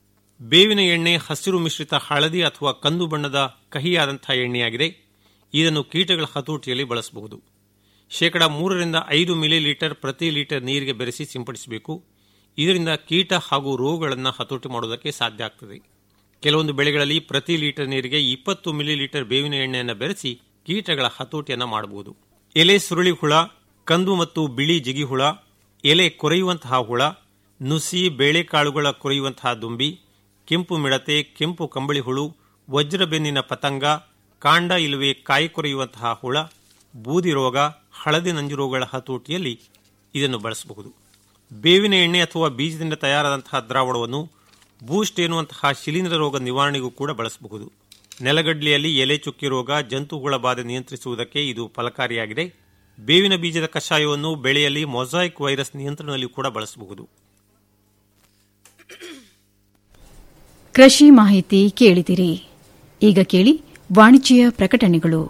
ಬೇವಿನ ಎಣ್ಣೆ ಹಸಿರು ಮಿಶ್ರಿತ ಹಳದಿ ಅಥವಾ ಕಂದು ಬಣ್ಣದ ಕಹಿಯಾದಂತಹ ಎಣ್ಣೆಯಾಗಿದೆ ಇದನ್ನು ಕೀಟಗಳ ಹತೋಟಿಯಲ್ಲಿ ಬಳಸಬಹುದು ಶೇಕಡ ಮೂರರಿಂದ ಐದು ಮಿಲಿ ಲೀಟರ್ ಪ್ರತಿ ಲೀಟರ್ ನೀರಿಗೆ ಬೆರೆಸಿ ಸಿಂಪಡಿಸಬೇಕು ಇದರಿಂದ ಕೀಟ ಹಾಗೂ ರೋಗಗಳನ್ನು ಹತೋಟಿ ಮಾಡುವುದಕ್ಕೆ ಸಾಧ್ಯ ಆಗ್ತದೆ ಕೆಲವೊಂದು ಬೆಳೆಗಳಲ್ಲಿ ಪ್ರತಿ ಲೀಟರ್ ನೀರಿಗೆ ಇಪ್ಪತ್ತು ಮಿಲಿ ಲೀಟರ್ ಬೇವಿನ ಎಣ್ಣೆಯನ್ನು ಬೆರೆಸಿ ಕೀಟಗಳ ಹತೋಟಿಯನ್ನು ಮಾಡಬಹುದು ಎಲೆ ಸುರುಳಿ ಹುಳ ಕಂದು ಮತ್ತು ಬಿಳಿ ಜಿಗಿ ಹುಳ ಎಲೆ ಕೊರೆಯುವಂತಹ ಹುಳ ನುಸಿ ಬೇಳೆಕಾಳುಗಳ ಕೊರೆಯುವಂತಹ ದುಂಬಿ ಕೆಂಪು ಮಿಡತೆ ಕೆಂಪು ಕಂಬಳಿ ಹುಳು ವಜ್ರಬೆನ್ನಿನ ಪತಂಗ ಕಾಂಡ ಇಲ್ಲವೇ ಕಾಯಿ ಕೊರೆಯುವಂತಹ ಹುಳ ಬೂದಿ ರೋಗ ಹಳದಿ ನಂಜು ರೋಗಗಳ ಹತೋಟಿಯಲ್ಲಿ ಇದನ್ನು ಬಳಸಬಹುದು ಬೇವಿನ ಎಣ್ಣೆ ಅಥವಾ ಬೀಜದಿಂದ ತಯಾರಾದಂತಹ ದ್ರಾವಣವನ್ನು ಬೂಸ್ಟ್ ಎನ್ನುವಂತಹ ಶಿಲೀಂಧ್ರ ರೋಗ ನಿವಾರಣೆಗೂ ಕೂಡ ಬಳಸಬಹುದು ನೆಲಗಡ್ಲೆಯಲ್ಲಿ ಎಲೆ ಚುಕ್ಕಿ ರೋಗ ಜಂತುಹುಳ ಬಾಧೆ ನಿಯಂತ್ರಿಸುವುದಕ್ಕೆ ಇದು ಫಲಕಾರಿಯಾಗಿದೆ ಬೇವಿನ ಬೀಜದ ಕಷಾಯವನ್ನು ಬೆಳೆಯಲ್ಲಿ ಮೊಸಾಯಿಕ್ ವೈರಸ್ ನಿಯಂತ್ರಣದಲ್ಲಿ ಕೂಡ ಬಳಸಬಹುದು ಕೃಷಿ ಮಾಹಿತಿ ಕೇಳಿದಿರಿ ಈಗ ಕೇಳಿ ವಾಣಿಜ್ಯ ಪ್ರಕಟಣೆಗಳು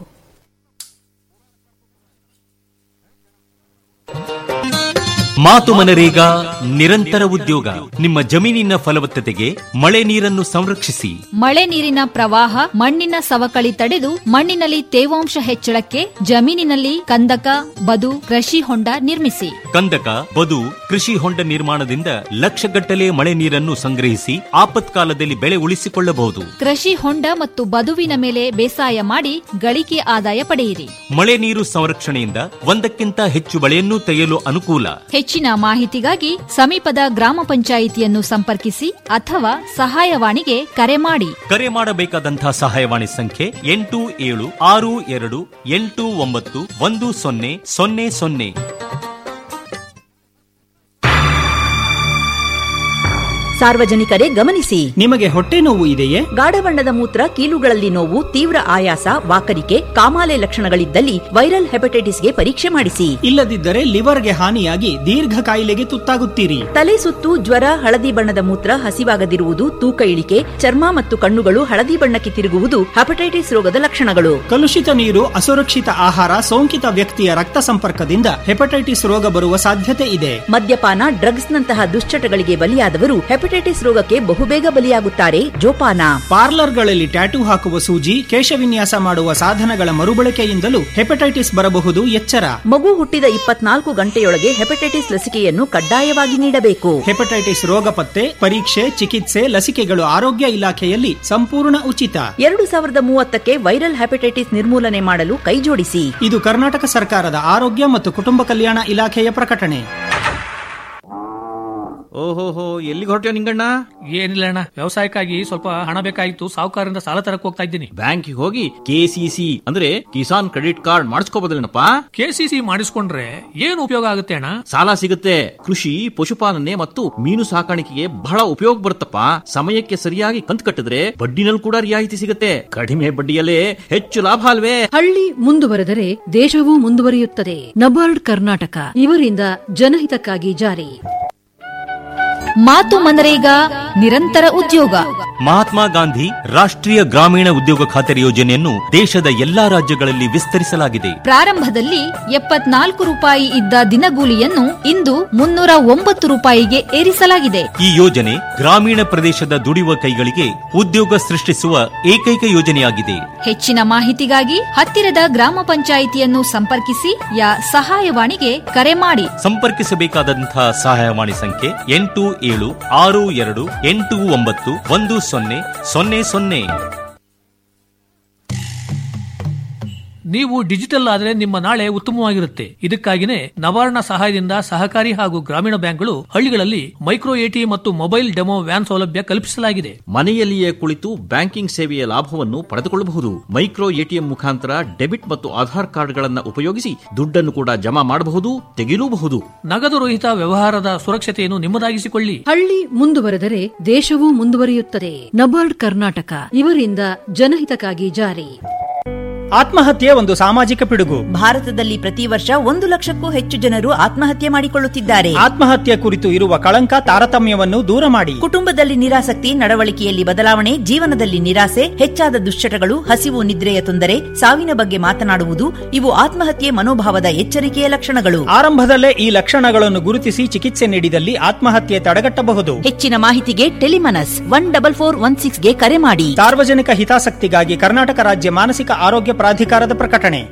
ಮಾತು ಮನರೇಗಾ ನಿರಂತರ ಉದ್ಯೋಗ ನಿಮ್ಮ ಜಮೀನಿನ ಫಲವತ್ತತೆಗೆ ಮಳೆ ನೀರನ್ನು ಸಂರಕ್ಷಿಸಿ ಮಳೆ ನೀರಿನ ಪ್ರವಾಹ ಮಣ್ಣಿನ ಸವಕಳಿ ತಡೆದು ಮಣ್ಣಿನಲ್ಲಿ ತೇವಾಂಶ ಹೆಚ್ಚಳಕ್ಕೆ ಜಮೀನಿನಲ್ಲಿ ಕಂದಕ ಬದು ಕೃಷಿ ಹೊಂಡ ನಿರ್ಮಿಸಿ ಕಂದಕ ಬದು ಕೃಷಿ ಹೊಂಡ ನಿರ್ಮಾಣದಿಂದ ಲಕ್ಷಗಟ್ಟಲೆ ಮಳೆ ನೀರನ್ನು ಸಂಗ್ರಹಿಸಿ ಆಪತ್ಕಾಲದಲ್ಲಿ ಬೆಳೆ ಉಳಿಸಿಕೊಳ್ಳಬಹುದು ಕೃಷಿ ಹೊಂಡ ಮತ್ತು ಬದುವಿನ ಮೇಲೆ ಬೇಸಾಯ ಮಾಡಿ ಗಳಿಕೆ ಆದಾಯ ಪಡೆಯಿರಿ ಮಳೆ ನೀರು ಸಂರಕ್ಷಣೆಯಿಂದ ಒಂದಕ್ಕಿಂತ ಹೆಚ್ಚು ಬೆಳೆಯನ್ನು ತೆಗೆಯಲು ಅನುಕೂಲ ಹೆಚ್ಚಿನ ಮಾಹಿತಿಗಾಗಿ ಸಮೀಪದ ಗ್ರಾಮ ಪಂಚಾಯಿತಿಯನ್ನು ಸಂಪರ್ಕಿಸಿ ಅಥವಾ ಸಹಾಯವಾಣಿಗೆ ಕರೆ ಮಾಡಿ ಕರೆ ಮಾಡಬೇಕಾದಂತಹ ಸಹಾಯವಾಣಿ ಸಂಖ್ಯೆ ಎಂಟು ಏಳು ಆರು ಎರಡು ಎಂಟು ಒಂಬತ್ತು ಒಂದು ಸೊನ್ನೆ ಸೊನ್ನೆ ಸೊನ್ನೆ ಸಾರ್ವಜನಿಕರೇ ಗಮನಿಸಿ ನಿಮಗೆ ಹೊಟ್ಟೆ ನೋವು ಇದೆಯೇ ಗಾಢ ಬಣ್ಣದ ಮೂತ್ರ ಕೀಲುಗಳಲ್ಲಿ ನೋವು ತೀವ್ರ ಆಯಾಸ ವಾಕರಿಕೆ ಕಾಮಾಲೆ ಲಕ್ಷಣಗಳಿದ್ದಲ್ಲಿ ವೈರಲ್ ಹೆಪಟೈಟಿಸ್ಗೆ ಪರೀಕ್ಷೆ ಮಾಡಿಸಿ ಇಲ್ಲದಿದ್ದರೆ ಲಿವರ್ಗೆ ಹಾನಿಯಾಗಿ ದೀರ್ಘ ಕಾಯಿಲೆಗೆ ತುತ್ತಾಗುತ್ತೀರಿ ತಲೆ ಸುತ್ತು ಜ್ವರ ಹಳದಿ ಬಣ್ಣದ ಮೂತ್ರ ಹಸಿವಾಗದಿರುವುದು ತೂಕ ಇಳಿಕೆ ಚರ್ಮ ಮತ್ತು ಕಣ್ಣುಗಳು ಹಳದಿ ಬಣ್ಣಕ್ಕೆ ತಿರುಗುವುದು ಹೆಪಟೈಟಿಸ್ ರೋಗದ ಲಕ್ಷಣಗಳು ಕಲುಷಿತ ನೀರು ಅಸುರಕ್ಷಿತ ಆಹಾರ ಸೋಂಕಿತ ವ್ಯಕ್ತಿಯ ರಕ್ತ ಸಂಪರ್ಕದಿಂದ ಹೆಪಟೈಟಿಸ್ ರೋಗ ಬರುವ ಸಾಧ್ಯತೆ ಇದೆ ಮದ್ಯಪಾನ ಡ್ರಗ್ಸ್ನಂತಹ ದುಶ್ಚಟಗಳಿಗೆ ಬಲಿಯಾದವರು ಹೆಪಟೈಟಿಸ್ ರೋಗಕ್ಕೆ ಬಹುಬೇಗ ಬಲಿಯಾಗುತ್ತಾರೆ ಜೋಪಾನ ಪಾರ್ಲರ್ಗಳಲ್ಲಿ ಟ್ಯಾಟೂ ಹಾಕುವ ಸೂಜಿ ಕೇಶವಿನ್ಯಾಸ ಮಾಡುವ ಸಾಧನಗಳ ಮರುಬಳಕೆಯಿಂದಲೂ ಹೆಪಟೈಟಿಸ್ ಬರಬಹುದು ಎಚ್ಚರ ಮಗು ಹುಟ್ಟಿದ ಇಪ್ಪತ್ನಾಲ್ಕು ಗಂಟೆಯೊಳಗೆ ಹೆಪಟೈಟಿಸ್ ಲಸಿಕೆಯನ್ನು ಕಡ್ಡಾಯವಾಗಿ ನೀಡಬೇಕು ಹೆಪಟೈಟಿಸ್ ರೋಗ ಪತ್ತೆ ಪರೀಕ್ಷೆ ಚಿಕಿತ್ಸೆ ಲಸಿಕೆಗಳು ಆರೋಗ್ಯ ಇಲಾಖೆಯಲ್ಲಿ ಸಂಪೂರ್ಣ ಉಚಿತ ಎರಡು ಸಾವಿರದ ಮೂವತ್ತಕ್ಕೆ ವೈರಲ್ ಹೆಪಟೈಟಿಸ್ ನಿರ್ಮೂಲನೆ ಮಾಡಲು ಕೈಜೋಡಿಸಿ ಇದು ಕರ್ನಾಟಕ ಸರ್ಕಾರದ ಆರೋಗ್ಯ ಮತ್ತು ಕುಟುಂಬ ಕಲ್ಯಾಣ ಇಲಾಖೆಯ ಪ್ರಕಟಣೆ ಓಹೋಹೋ ಎಲ್ಲಿಗೆ ಹೊರಟ್ಯೋ ನಿಂಗಣ್ಣ ಏನಿಲ್ಲ ಅಣ್ಣ ವ್ಯವಸಾಯಕ್ಕಾಗಿ ಸ್ವಲ್ಪ ಹಣ ಬೇಕಾಗಿತ್ತು ಸಾಹುಕಾರರಿಂದ ಸಾಲ ತರಕ್ ಹೋಗ್ತಾ ಇದ್ದೀನಿ ಬ್ಯಾಂಕಿಗೆ ಹೋಗಿ ಕೆಸಿಸಿ ಅಂದ್ರೆ ಕಿಸಾನ್ ಕ್ರೆಡಿಟ್ ಕಾರ್ಡ್ ಮಾಡಿಸ್ಕೋಬೋದಲ್ಲೇನಪ್ಪ ಕೆಸಿಸಿ ಮಾಡಿಸ್ಕೊಂಡ್ರೆ ಏನು ಉಪಯೋಗ ಆಗುತ್ತೆ ಅಣ್ಣ ಸಾಲ ಸಿಗುತ್ತೆ ಕೃಷಿ ಪಶುಪಾಲನೆ ಮತ್ತು ಮೀನು ಸಾಕಾಣಿಕೆಗೆ ಬಹಳ ಉಪಯೋಗ ಬರುತ್ತಪ್ಪ ಸಮಯಕ್ಕೆ ಸರಿಯಾಗಿ ಕಂತು ಕಟ್ಟಿದ್ರೆ ಬಡ್ಡಿನಲ್ಲಿ ಕೂಡ ರಿಯಾಯಿತಿ ಸಿಗುತ್ತೆ ಕಡಿಮೆ ಬಡ್ಡಿಯಲ್ಲೇ ಹೆಚ್ಚು ಲಾಭ ಅಲ್ವೇ ಹಳ್ಳಿ ಮುಂದುವರೆದರೆ ದೇಶವೂ ಮುಂದುವರಿಯುತ್ತದೆ ನಬಾರ್ಡ್ ಕರ್ನಾಟಕ ಇವರಿಂದ ಜನಹಿತಕ್ಕಾಗಿ ಜಾರಿ ಮಾತು ಮನರೇಗಾ ನಿರಂತರ ಉದ್ಯೋಗ ಮಹಾತ್ಮ ಗಾಂಧಿ ರಾಷ್ಟ್ರೀಯ ಗ್ರಾಮೀಣ ಉದ್ಯೋಗ ಖಾತರಿ ಯೋಜನೆಯನ್ನು ದೇಶದ ಎಲ್ಲಾ ರಾಜ್ಯಗಳಲ್ಲಿ ವಿಸ್ತರಿಸಲಾಗಿದೆ ಪ್ರಾರಂಭದಲ್ಲಿ ಎಪ್ಪತ್ನಾಲ್ಕು ರೂಪಾಯಿ ಇದ್ದ ದಿನಗೂಲಿಯನ್ನು ಇಂದು ಮುನ್ನೂರ ಒಂಬತ್ತು ರೂಪಾಯಿಗೆ ಏರಿಸಲಾಗಿದೆ ಈ ಯೋಜನೆ ಗ್ರಾಮೀಣ ಪ್ರದೇಶದ ದುಡಿಯುವ ಕೈಗಳಿಗೆ ಉದ್ಯೋಗ ಸೃಷ್ಟಿಸುವ ಏಕೈಕ ಯೋಜನೆಯಾಗಿದೆ ಹೆಚ್ಚಿನ ಮಾಹಿತಿಗಾಗಿ ಹತ್ತಿರದ ಗ್ರಾಮ ಪಂಚಾಯಿತಿಯನ್ನು ಸಂಪರ್ಕಿಸಿ ಯಾ ಸಹಾಯವಾಣಿಗೆ ಕರೆ ಮಾಡಿ ಸಂಪರ್ಕಿಸಬೇಕಾದಂತಹ ಸಹಾಯವಾಣಿ ಸಂಖ್ಯೆ ಎಂಟು ಏಳು ಆರು ಎರಡು ಎಂಟು ಒಂಬತ್ತು ಒಂದು ಸೊನ್ನೆ ಸೊನ್ನೆ ಸೊನ್ನೆ ನೀವು ಡಿಜಿಟಲ್ ಆದ್ರೆ ನಿಮ್ಮ ನಾಳೆ ಉತ್ತಮವಾಗಿರುತ್ತೆ ಇದಕ್ಕಾಗಿನೇ ನವಾರ್ಣ ಸಹಾಯದಿಂದ ಸಹಕಾರಿ ಹಾಗೂ ಗ್ರಾಮೀಣ ಬ್ಯಾಂಕ್ಗಳು ಹಳ್ಳಿಗಳಲ್ಲಿ ಮೈಕ್ರೋ ಎಟಿ ಮತ್ತು ಮೊಬೈಲ್ ಡೆಮೋ ವ್ಯಾನ್ ಸೌಲಭ್ಯ ಕಲ್ಪಿಸಲಾಗಿದೆ ಮನೆಯಲ್ಲಿಯೇ ಕುಳಿತು ಬ್ಯಾಂಕಿಂಗ್ ಸೇವೆಯ ಲಾಭವನ್ನು ಪಡೆದುಕೊಳ್ಳಬಹುದು ಮೈಕ್ರೋ ಎಟಿಎಂ ಮುಖಾಂತರ ಡೆಬಿಟ್ ಮತ್ತು ಆಧಾರ್ ಕಾರ್ಡ್ಗಳನ್ನು ಉಪಯೋಗಿಸಿ ದುಡ್ಡನ್ನು ಕೂಡ ಜಮಾ ಮಾಡಬಹುದು ತೆಗೆಯಲೂಬಹುದು ನಗದು ರಹಿತ ವ್ಯವಹಾರದ ಸುರಕ್ಷತೆಯನ್ನು ನಿಮ್ಮದಾಗಿಸಿಕೊಳ್ಳಿ ಹಳ್ಳಿ ಮುಂದುವರೆದರೆ ದೇಶವೂ ಮುಂದುವರಿಯುತ್ತದೆ ನಬಾರ್ಡ್ ಕರ್ನಾಟಕ ಇವರಿಂದ ಜನಹಿತಕ್ಕಾಗಿ ಜಾರಿ ಆತ್ಮಹತ್ಯೆ ಒಂದು ಸಾಮಾಜಿಕ ಪಿಡುಗು ಭಾರತದಲ್ಲಿ ಪ್ರತಿ ವರ್ಷ ಒಂದು ಲಕ್ಷಕ್ಕೂ ಹೆಚ್ಚು ಜನರು ಆತ್ಮಹತ್ಯೆ ಮಾಡಿಕೊಳ್ಳುತ್ತಿದ್ದಾರೆ ಆತ್ಮಹತ್ಯೆ ಕುರಿತು ಇರುವ ಕಳಂಕ ತಾರತಮ್ಯವನ್ನು ದೂರ ಮಾಡಿ ಕುಟುಂಬದಲ್ಲಿ ನಿರಾಸಕ್ತಿ ನಡವಳಿಕೆಯಲ್ಲಿ ಬದಲಾವಣೆ ಜೀವನದಲ್ಲಿ ನಿರಾಸೆ ಹೆಚ್ಚಾದ ದುಶ್ಚಟಗಳು ಹಸಿವು ನಿದ್ರೆಯ ತೊಂದರೆ ಸಾವಿನ ಬಗ್ಗೆ ಮಾತನಾಡುವುದು ಇವು ಆತ್ಮಹತ್ಯೆ ಮನೋಭಾವದ ಎಚ್ಚರಿಕೆಯ ಲಕ್ಷಣಗಳು ಆರಂಭದಲ್ಲೇ ಈ ಲಕ್ಷಣಗಳನ್ನು ಗುರುತಿಸಿ ಚಿಕಿತ್ಸೆ ನೀಡಿದಲ್ಲಿ ಆತ್ಮಹತ್ಯೆ ತಡೆಗಟ್ಟಬಹುದು ಹೆಚ್ಚಿನ ಮಾಹಿತಿಗೆ Tele MANAS one double four one ಸಿಕ್ಸ್ಗೆ ಕರೆ ಮಾಡಿ ಸಾರ್ವಜನಿಕ ಹಿತಾಸಕ್ತಿಗಾಗಿ ಕರ್ನಾಟಕ ರಾಜ್ಯ ಮಾನಸಿಕ ಆರೋಗ್ಯ ಪ್ರಾಧಿಕಾರದ ಪ್ರಕಟಣೆ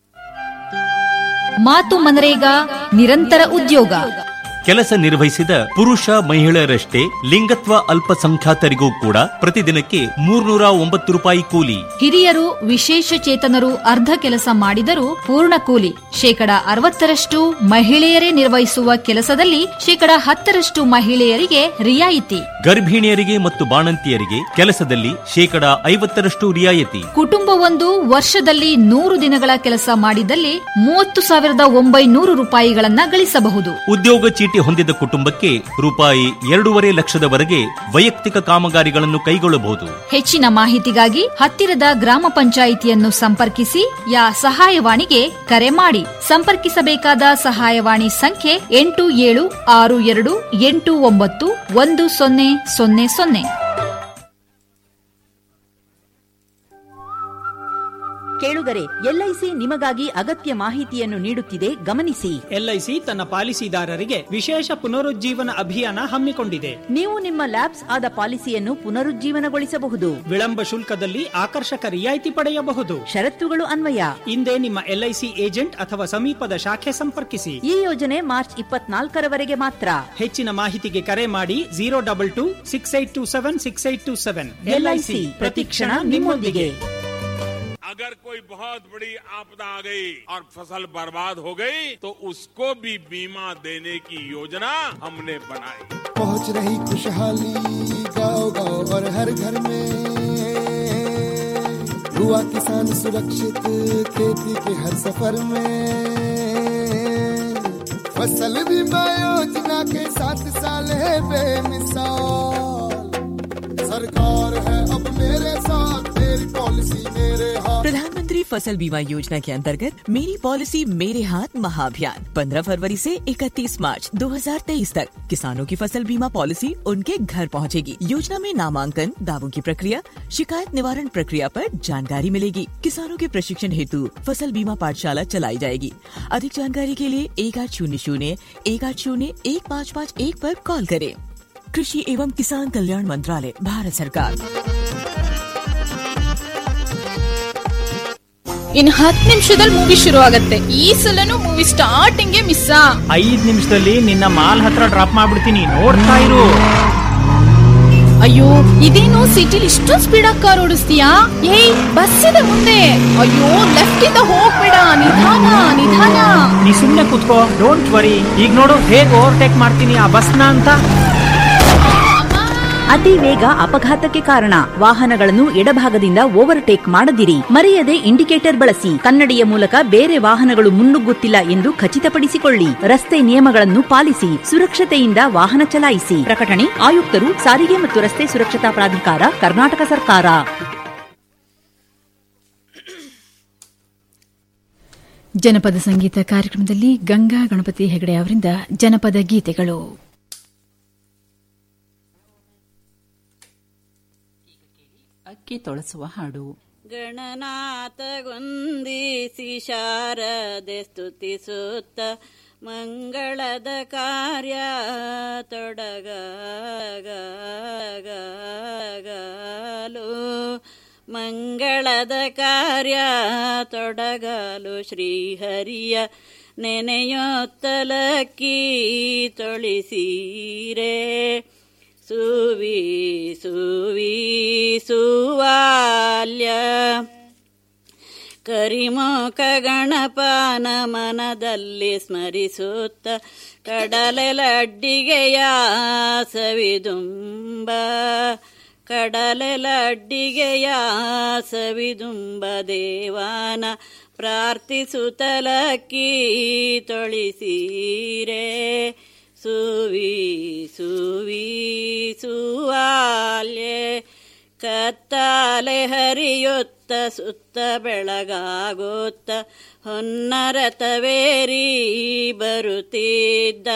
ಮಾತು ಮನರೇಗಾ ನಿರಂತರ ಉದ್ಯೋಗ ಕೆಲಸ ನಿರ್ವಹಿಸಿದ ಪುರುಷ ಮಹಿಳೆಯರಷ್ಟೇ ಲಿಂಗತ್ವ ಅಲ್ಪಸಂಖ್ಯಾತರಿಗೂ ಕೂಡ ಪ್ರತಿದಿನಕ್ಕೆ ಮೂರ್ನೂರ ಒಂಬತ್ತು ರೂಪಾಯಿ ಕೂಲಿ ಹಿರಿಯರು ವಿಶೇಷ ಚೇತನರು ಅರ್ಧ ಕೆಲಸ ಮಾಡಿದರೂ ಪೂರ್ಣ ಕೂಲಿ ಶೇಕಡ ಅರವತ್ತರಷ್ಟು ಮಹಿಳೆಯರೇ ನಿರ್ವಹಿಸುವ ಕೆಲಸದಲ್ಲಿ ಶೇಕಡ ಹತ್ತರಷ್ಟು ಮಹಿಳೆಯರಿಗೆ ರಿಯಾಯಿತಿ ಗರ್ಭಿಣಿಯರಿಗೆ ಮತ್ತು ಬಾಣಂತಿಯರಿಗೆ ಕೆಲಸದಲ್ಲಿ ಶೇಕಡ ಐವತ್ತರಷ್ಟು ರಿಯಾಯಿತಿ ಕುಟುಂಬವೊಂದು ವರ್ಷದಲ್ಲಿ ನೂರು ದಿನಗಳ ಕೆಲಸ ಮಾಡಿದಲ್ಲಿ ಮೂವತ್ತು ಸಾವಿರದ ಒಂಬೈನೂರು ರೂಪಾಯಿಗಳನ್ನ ಗಳಿಸಬಹುದು ಉದ್ಯೋಗ ಚೀಟಿ ಹೊಂದಿದ ಕುಟುಂಬಕ್ಕೆ ರೂಪಾಯಿ ಎರಡೂವರೆ ಲಕ್ಷದವರೆಗೆ ವೈಯಕ್ತಿಕ ಕಾಮಗಾರಿಗಳನ್ನು ಕೈಗೊಳ್ಳಬಹುದು ಹೆಚ್ಚಿನ ಮಾಹಿತಿಗಾಗಿ ಹತ್ತಿರದ ಗ್ರಾಮ ಪಂಚಾಯಿತಿಯನ್ನು ಸಂಪರ್ಕಿಸಿ ಯಾ ಸಹಾಯವಾಣಿಗೆ ಕರೆ ಮಾಡಿ ಸಂಪರ್ಕಿಸಬೇಕಾದ ಸಹಾಯವಾಣಿ ಸಂಖ್ಯೆ ಎಂಟು ಏಳು ಆರು ಎರಡು ಎಂಟು ಒಂಬತ್ತು ಒಂದು ಸೊನ್ನೆ ಸೊನ್ನೆ ಸೊನ್ನೆ ಕೇಳುಗ ಕೇಳುಗರೆ ಎಲ್ಐಸಿ ನಿಮಗಾಗಿ ಅಗತ್ಯ ಮಾಹಿತಿಯನ್ನು ನೀಡುತ್ತಿದೆ ಗಮನಿಸಿ ಎಲ್ಐಸಿ ತನ್ನ ಪಾಲಿಸಿದಾರರಿಗೆ ವಿಶೇಷ ಪುನರುಜ್ಜೀವನ ಅಭಿಯಾನ ಹಮ್ಮಿಕೊಂಡಿದೆ ನೀವು ನಿಮ್ಮ ಲ್ಯಾಬ್ಸ್ ಆದ ಪಾಲಿಸಿಯನ್ನು ಪುನರುಜ್ಜೀವನಗೊಳಿಸಬಹುದು ವಿಳಂಬ ಶುಲ್ಕದಲ್ಲಿ ಆಕರ್ಷಕ ರಿಯಾಯಿತಿ ಪಡೆಯಬಹುದು ಷರತ್ತುಗಳು ಅನ್ವಯ ಹಿಂದೆ ನಿಮ್ಮ ಎಲ್ಐಸಿ ಏಜೆಂಟ್ ಅಥವಾ ಸಮೀಪದ ಶಾಖೆ ಸಂಪರ್ಕಿಸಿ ಈ ಯೋಜನೆ ಮಾರ್ಚ್ ಇಪ್ಪತ್ನಾಲ್ಕರವರೆಗೆ ಮಾತ್ರ ಹೆಚ್ಚಿನ ಮಾಹಿತಿಗೆ ಕರೆ ಮಾಡಿ zero double two six eight two seven six eight two seven LIC ಪ್ರತಿಕ್ಷಣ ನಿಮ್ಮೊಂದಿಗೆ अगर कोई बहुत बड़ी आपदा आ गई और फसल बर्बाद हो गई तो उसको भी बीमा देने की योजना हमने बनाई पहुंच रही खुशहाली गांव गांव और हर घर में हुआ किसान सुरक्षित खेती के हर सफर में फसल बीमा योजना के साथ साल है बेमिसाल सरकार है अब मेरे साथ मेरी पॉलिसी मेरे हाथ प्रधानमंत्री फसल बीमा योजना के अंतर्गत मेरी पॉलिसी मेरे हाथ महाअभियान 15 फरवरी से 31 मार्च 2023 तक किसानों की फसल बीमा पॉलिसी उनके घर पहुंचेगी। योजना में नामांकन दावों की प्रक्रिया शिकायत निवारण प्रक्रिया पर जानकारी मिलेगी किसानों के प्रशिक्षण हेतु फसल बीमा पाठशाला चलाई जाएगी अधिक जानकारी के लिए एक आठ शून्य शून्य एक आठ शून्य एक पाँच पाँच एक पर कॉल करें कृषि एवं किसान कल्याण मंत्रालय भारत सरकार ಇನ್ ಹತ್ತು ನಿಮಿಷದಲ್ಲಿ ಮೂವಿ ಶುರು ಆಗತ್ತೆ ಈ ಸಲನು ಮೂವಿ ಸ್ಟಾರ್ಟಿಂಗ್ ಮಿಸ್ ಐದ್ ನಿಮಿಷದಲ್ಲಿ ನಿನ್ನ ಮಾಲ್ ಹತ್ರ ಡ್ರಾಪ್ ಮಾಡ್ಬಿಡ್ತೀನಿ ನೋಡ್ತಾ ಇರು ಅಯ್ಯೋ ಇದೇನು ಸಿಟಿಲಿ ಇಷ್ಟೊಂದು ಸ್ಪೀಡ್ ಆಗಿ ಕಾರ್ ಓಡಿಸ್ತೀಯಾ ಏಯ್ ಬಸ್ ಇದೆ ಮುಂದೆ ಅಯ್ಯೋ ಲೆಫ್ಟ್ ಇಂದ ಹೋಗ್ಬೇಡ ನಿಧಾನ ನಿಧಾನ ನೀ ಸುಮ್ನೆ ಕುತ್ಕೋ ಡೋಂಟ್ ವರಿ ಈಗ ನೋಡು ಹೇಗ್ ಓವರ್ಟೇಕ್ ಮಾಡ್ತೀನಿ ಆ ಬಸ್ನ ಅಂತ ಅತಿ ವೇಗ ಅಪಘಾತಕ್ಕೆ ಕಾರಣ ವಾಹನಗಳನ್ನು ಎಡಭಾಗದಿಂದ ಓವರ್ಟೇಕ್ ಮಾಡದಿರಿ ಮರೆಯದೆ ಇಂಡಿಕೇಟರ್ ಬಳಸಿ ಕನ್ನಡಿಯ ಮೂಲಕ ಬೇರೆ ವಾಹನಗಳು ಮುನ್ನುಗ್ಗುತ್ತಿಲ್ಲ ಎಂದು ಖಚಿತಪಡಿಸಿಕೊಳ್ಳಿ ರಸ್ತೆ ನಿಯಮಗಳನ್ನು ಪಾಲಿಸಿ ಸುರಕ್ಷತೆಯಿಂದ ವಾಹನ ಚಲಾಯಿಸಿ ಪ್ರಕಟಣೆ ಆಯುಕ್ತರು ಸಾರಿಗೆ ಮತ್ತು ರಸ್ತೆ ಸುರಕ್ಷತಾ ಪ್ರಾಧಿಕಾರ ಕರ್ನಾಟಕ ಸರ್ಕಾರ ಜನಪದ ಸಂಗೀತ ಕಾರ್ಯಕ್ರಮದಲ್ಲಿ ಗಂಗಾ ಗಣಪತಿ ಹೆಗಡೆ ಅವರಿಂದ ಜನಪದ ಗೀತೆಗಳು ಅಕ್ಕಿ ತೊಳಸುವ ಹಾಡು ಗಣನಾಥಗೊಂದಿಸಿ ಶಾರದೆ ಸ್ತುತಿಸುತ್ತ ಮಂಗಳದ ಕಾರ್ಯ ತೊಡಗಲು ಮಂಗಳದ ಕಾರ್ಯ ತೊಡಗಲು ಶ್ರೀಹರಿಯ ನೆನೆಯೊತ್ತಲಕ್ಕಿ ತೊಳಿಸೀರೆ ಸುವಿ ಸುವಿ ಸುವಾಲ್ಯ ಕರಿಮುಖ ಗಣಪನ ಮನದಲ್ಲಿ ಸ್ಮರಿಸುತ್ತ ಕಡಲೆಲಡ್ಡಿಗೆಯ ಸವಿದುಂಬ ಕಡಲೆಲಡ್ಡಿಗೆಯ ಸವಿದುಂಬ ದೇವಾನ ಪ್ರಾರ್ಥಿಸುತ್ತಲಕ್ಕಿ ತೊಳಿಸೀರೆ ಸುವಿ ಸುವಿ ಸುವಾಲ್ಯೆ ಕತ್ತಾಲೆ ಹರಿಯುತ್ತ ಸುತ್ತ ಬೆಳಗಾಗುತ್ತ ಹೊನ್ನರತವೇರಿ ಬರುತ್ತಿದ್ದ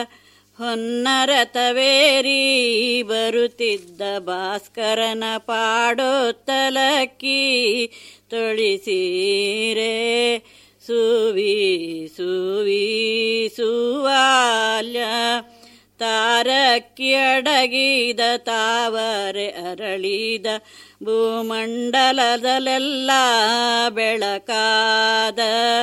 ಹೊನ್ನರತವೇರಿ ಬರುತ್ತಿದ್ದ ಭಾಸ್ಕರನ ಪಾಡೋತ್ತಲಕ್ಕಿ ತೊಳಿಸೀರೆ ಸುವಿ ಸುವಿ ಸುವಾಲ್ಯ ತಾರಕ್ಕಿ ಅಡಗಿದ ತಾವರೆ ಅರಳಿದ ಭೂಮಂಡಲದಲ್ಲೆಲ್ಲ ಬೆಳಕಾದ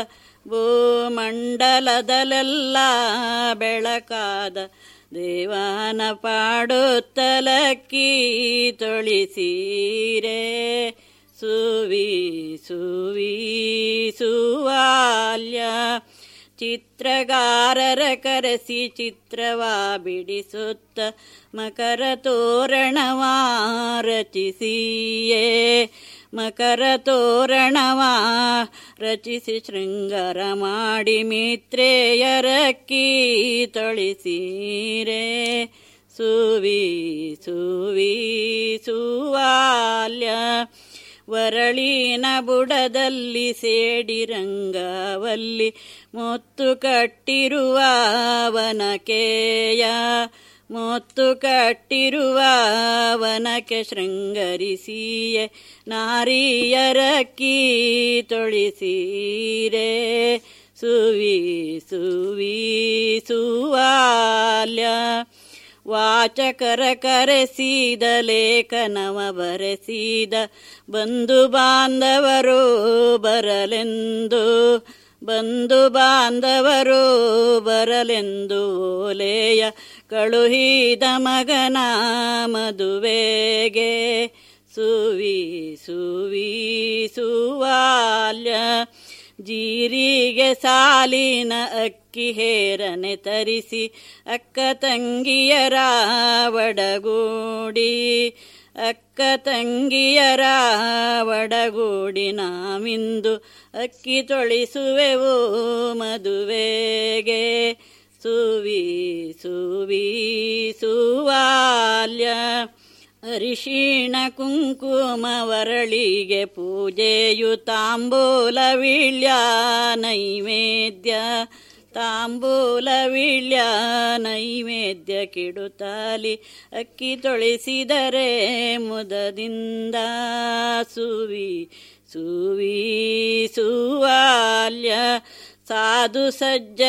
ಭೂಮಂಡಲದಲ್ಲೆಲ್ಲ ಬೆಳಕಾದ ದೇವನ ಪಾಡುತ್ತಲಕ್ಕಿ ತೊಳಿಸೀರೆ ಸುವಿ ಸುವಿ ಸುವಾಲ್ಯ ಚಿತ್ರಗಾರರ ಕರೆಸಿ ಚಿತ್ರವಾ ಬಿಡಿಸುತ್ತ ಮಕರ ತೋರಣವಾ ರಚಿಸಿಯೇ ಮಕರ ತೋರಣವಾ ರಚಿಸಿ ಶೃಂಗಾರ ಮಾಡಿ ಮಿತ್ರೇಯರಕ್ಕಿ ತೊಳಿಸೀರೆ ಸುವಿ ಸುವಿ ಸುವಾಲ್ಯ ವರಳಿನ ಬುಡದಲ್ಲಿ ಸೇಡಿರಂಗವಲ್ಲಿ ಮುತ್ತು ಕಟ್ಟಿರುವ ವನಕೆಯ ಮುತ್ತು ಕಟ್ಟಿರುವ ವನಕ್ಕೆ ಶೃಂಗರಿಸಿಯೇ ನಾರಿಯರಕ್ಕಿ ತೊಳಿಸೀರೆ ಸುವಿ ಸುವಿ ಸುವಾಲ್ಯ ವಾಚಕರ ಕರೆಸಿದ ಲೇಖನವ ಬರೆಸಿದ ಬಂಧು ಬಾಂಧವರು ಬರಲೆಂದು ಬಂಧು ಬಾಂಧವರು ಬರಲೆಂದು ಓಲೆಯ ಕಳುಹಿದ ಮಗನ ಮದುವೆಗೆ ಸುವಿ ಸುವಿ ಸುವಾಲ್ಯ ಜೀರಿಗೆ ಸಾಲಿನ ಅಕ್ಕಿ ಹೇರನೆ ತರಿಸಿ ಅಕ್ಕ ತಂಗಿಯರ ಒಡಗೂಡಿ ಅಕ್ಕ ತಂಗಿಯರ ಒಡಗೂಡಿ ನಾವಿಂದು ಅಕ್ಕಿ ತೊಳಿಸುವೆವು ಮದುವೆಗೆ ಸುವಿ ಸುವಿ ಸುವಾಲ್ಯ ಅರಿಶಿಣ ಕುಂಕುಮ ವರಳಿಗೆ ಪೂಜೆಯು ತಾಂಬೂಲ ವೀಳ್ಯ ನೈವೇದ್ಯ ತಾಂಬೂಲ ವೀಳ್ಯ ನೈವೇದ್ಯ ಕಿಡುತ್ತಾಲಿ ಅಕ್ಕಿ ತೊಳಿಸಿದರೆ ಮುದದಿಂದ ಸುವಿ ಸುವಿ ಸುವಾಲ್ಯ ಸಾಧು ಸಜ್ಜ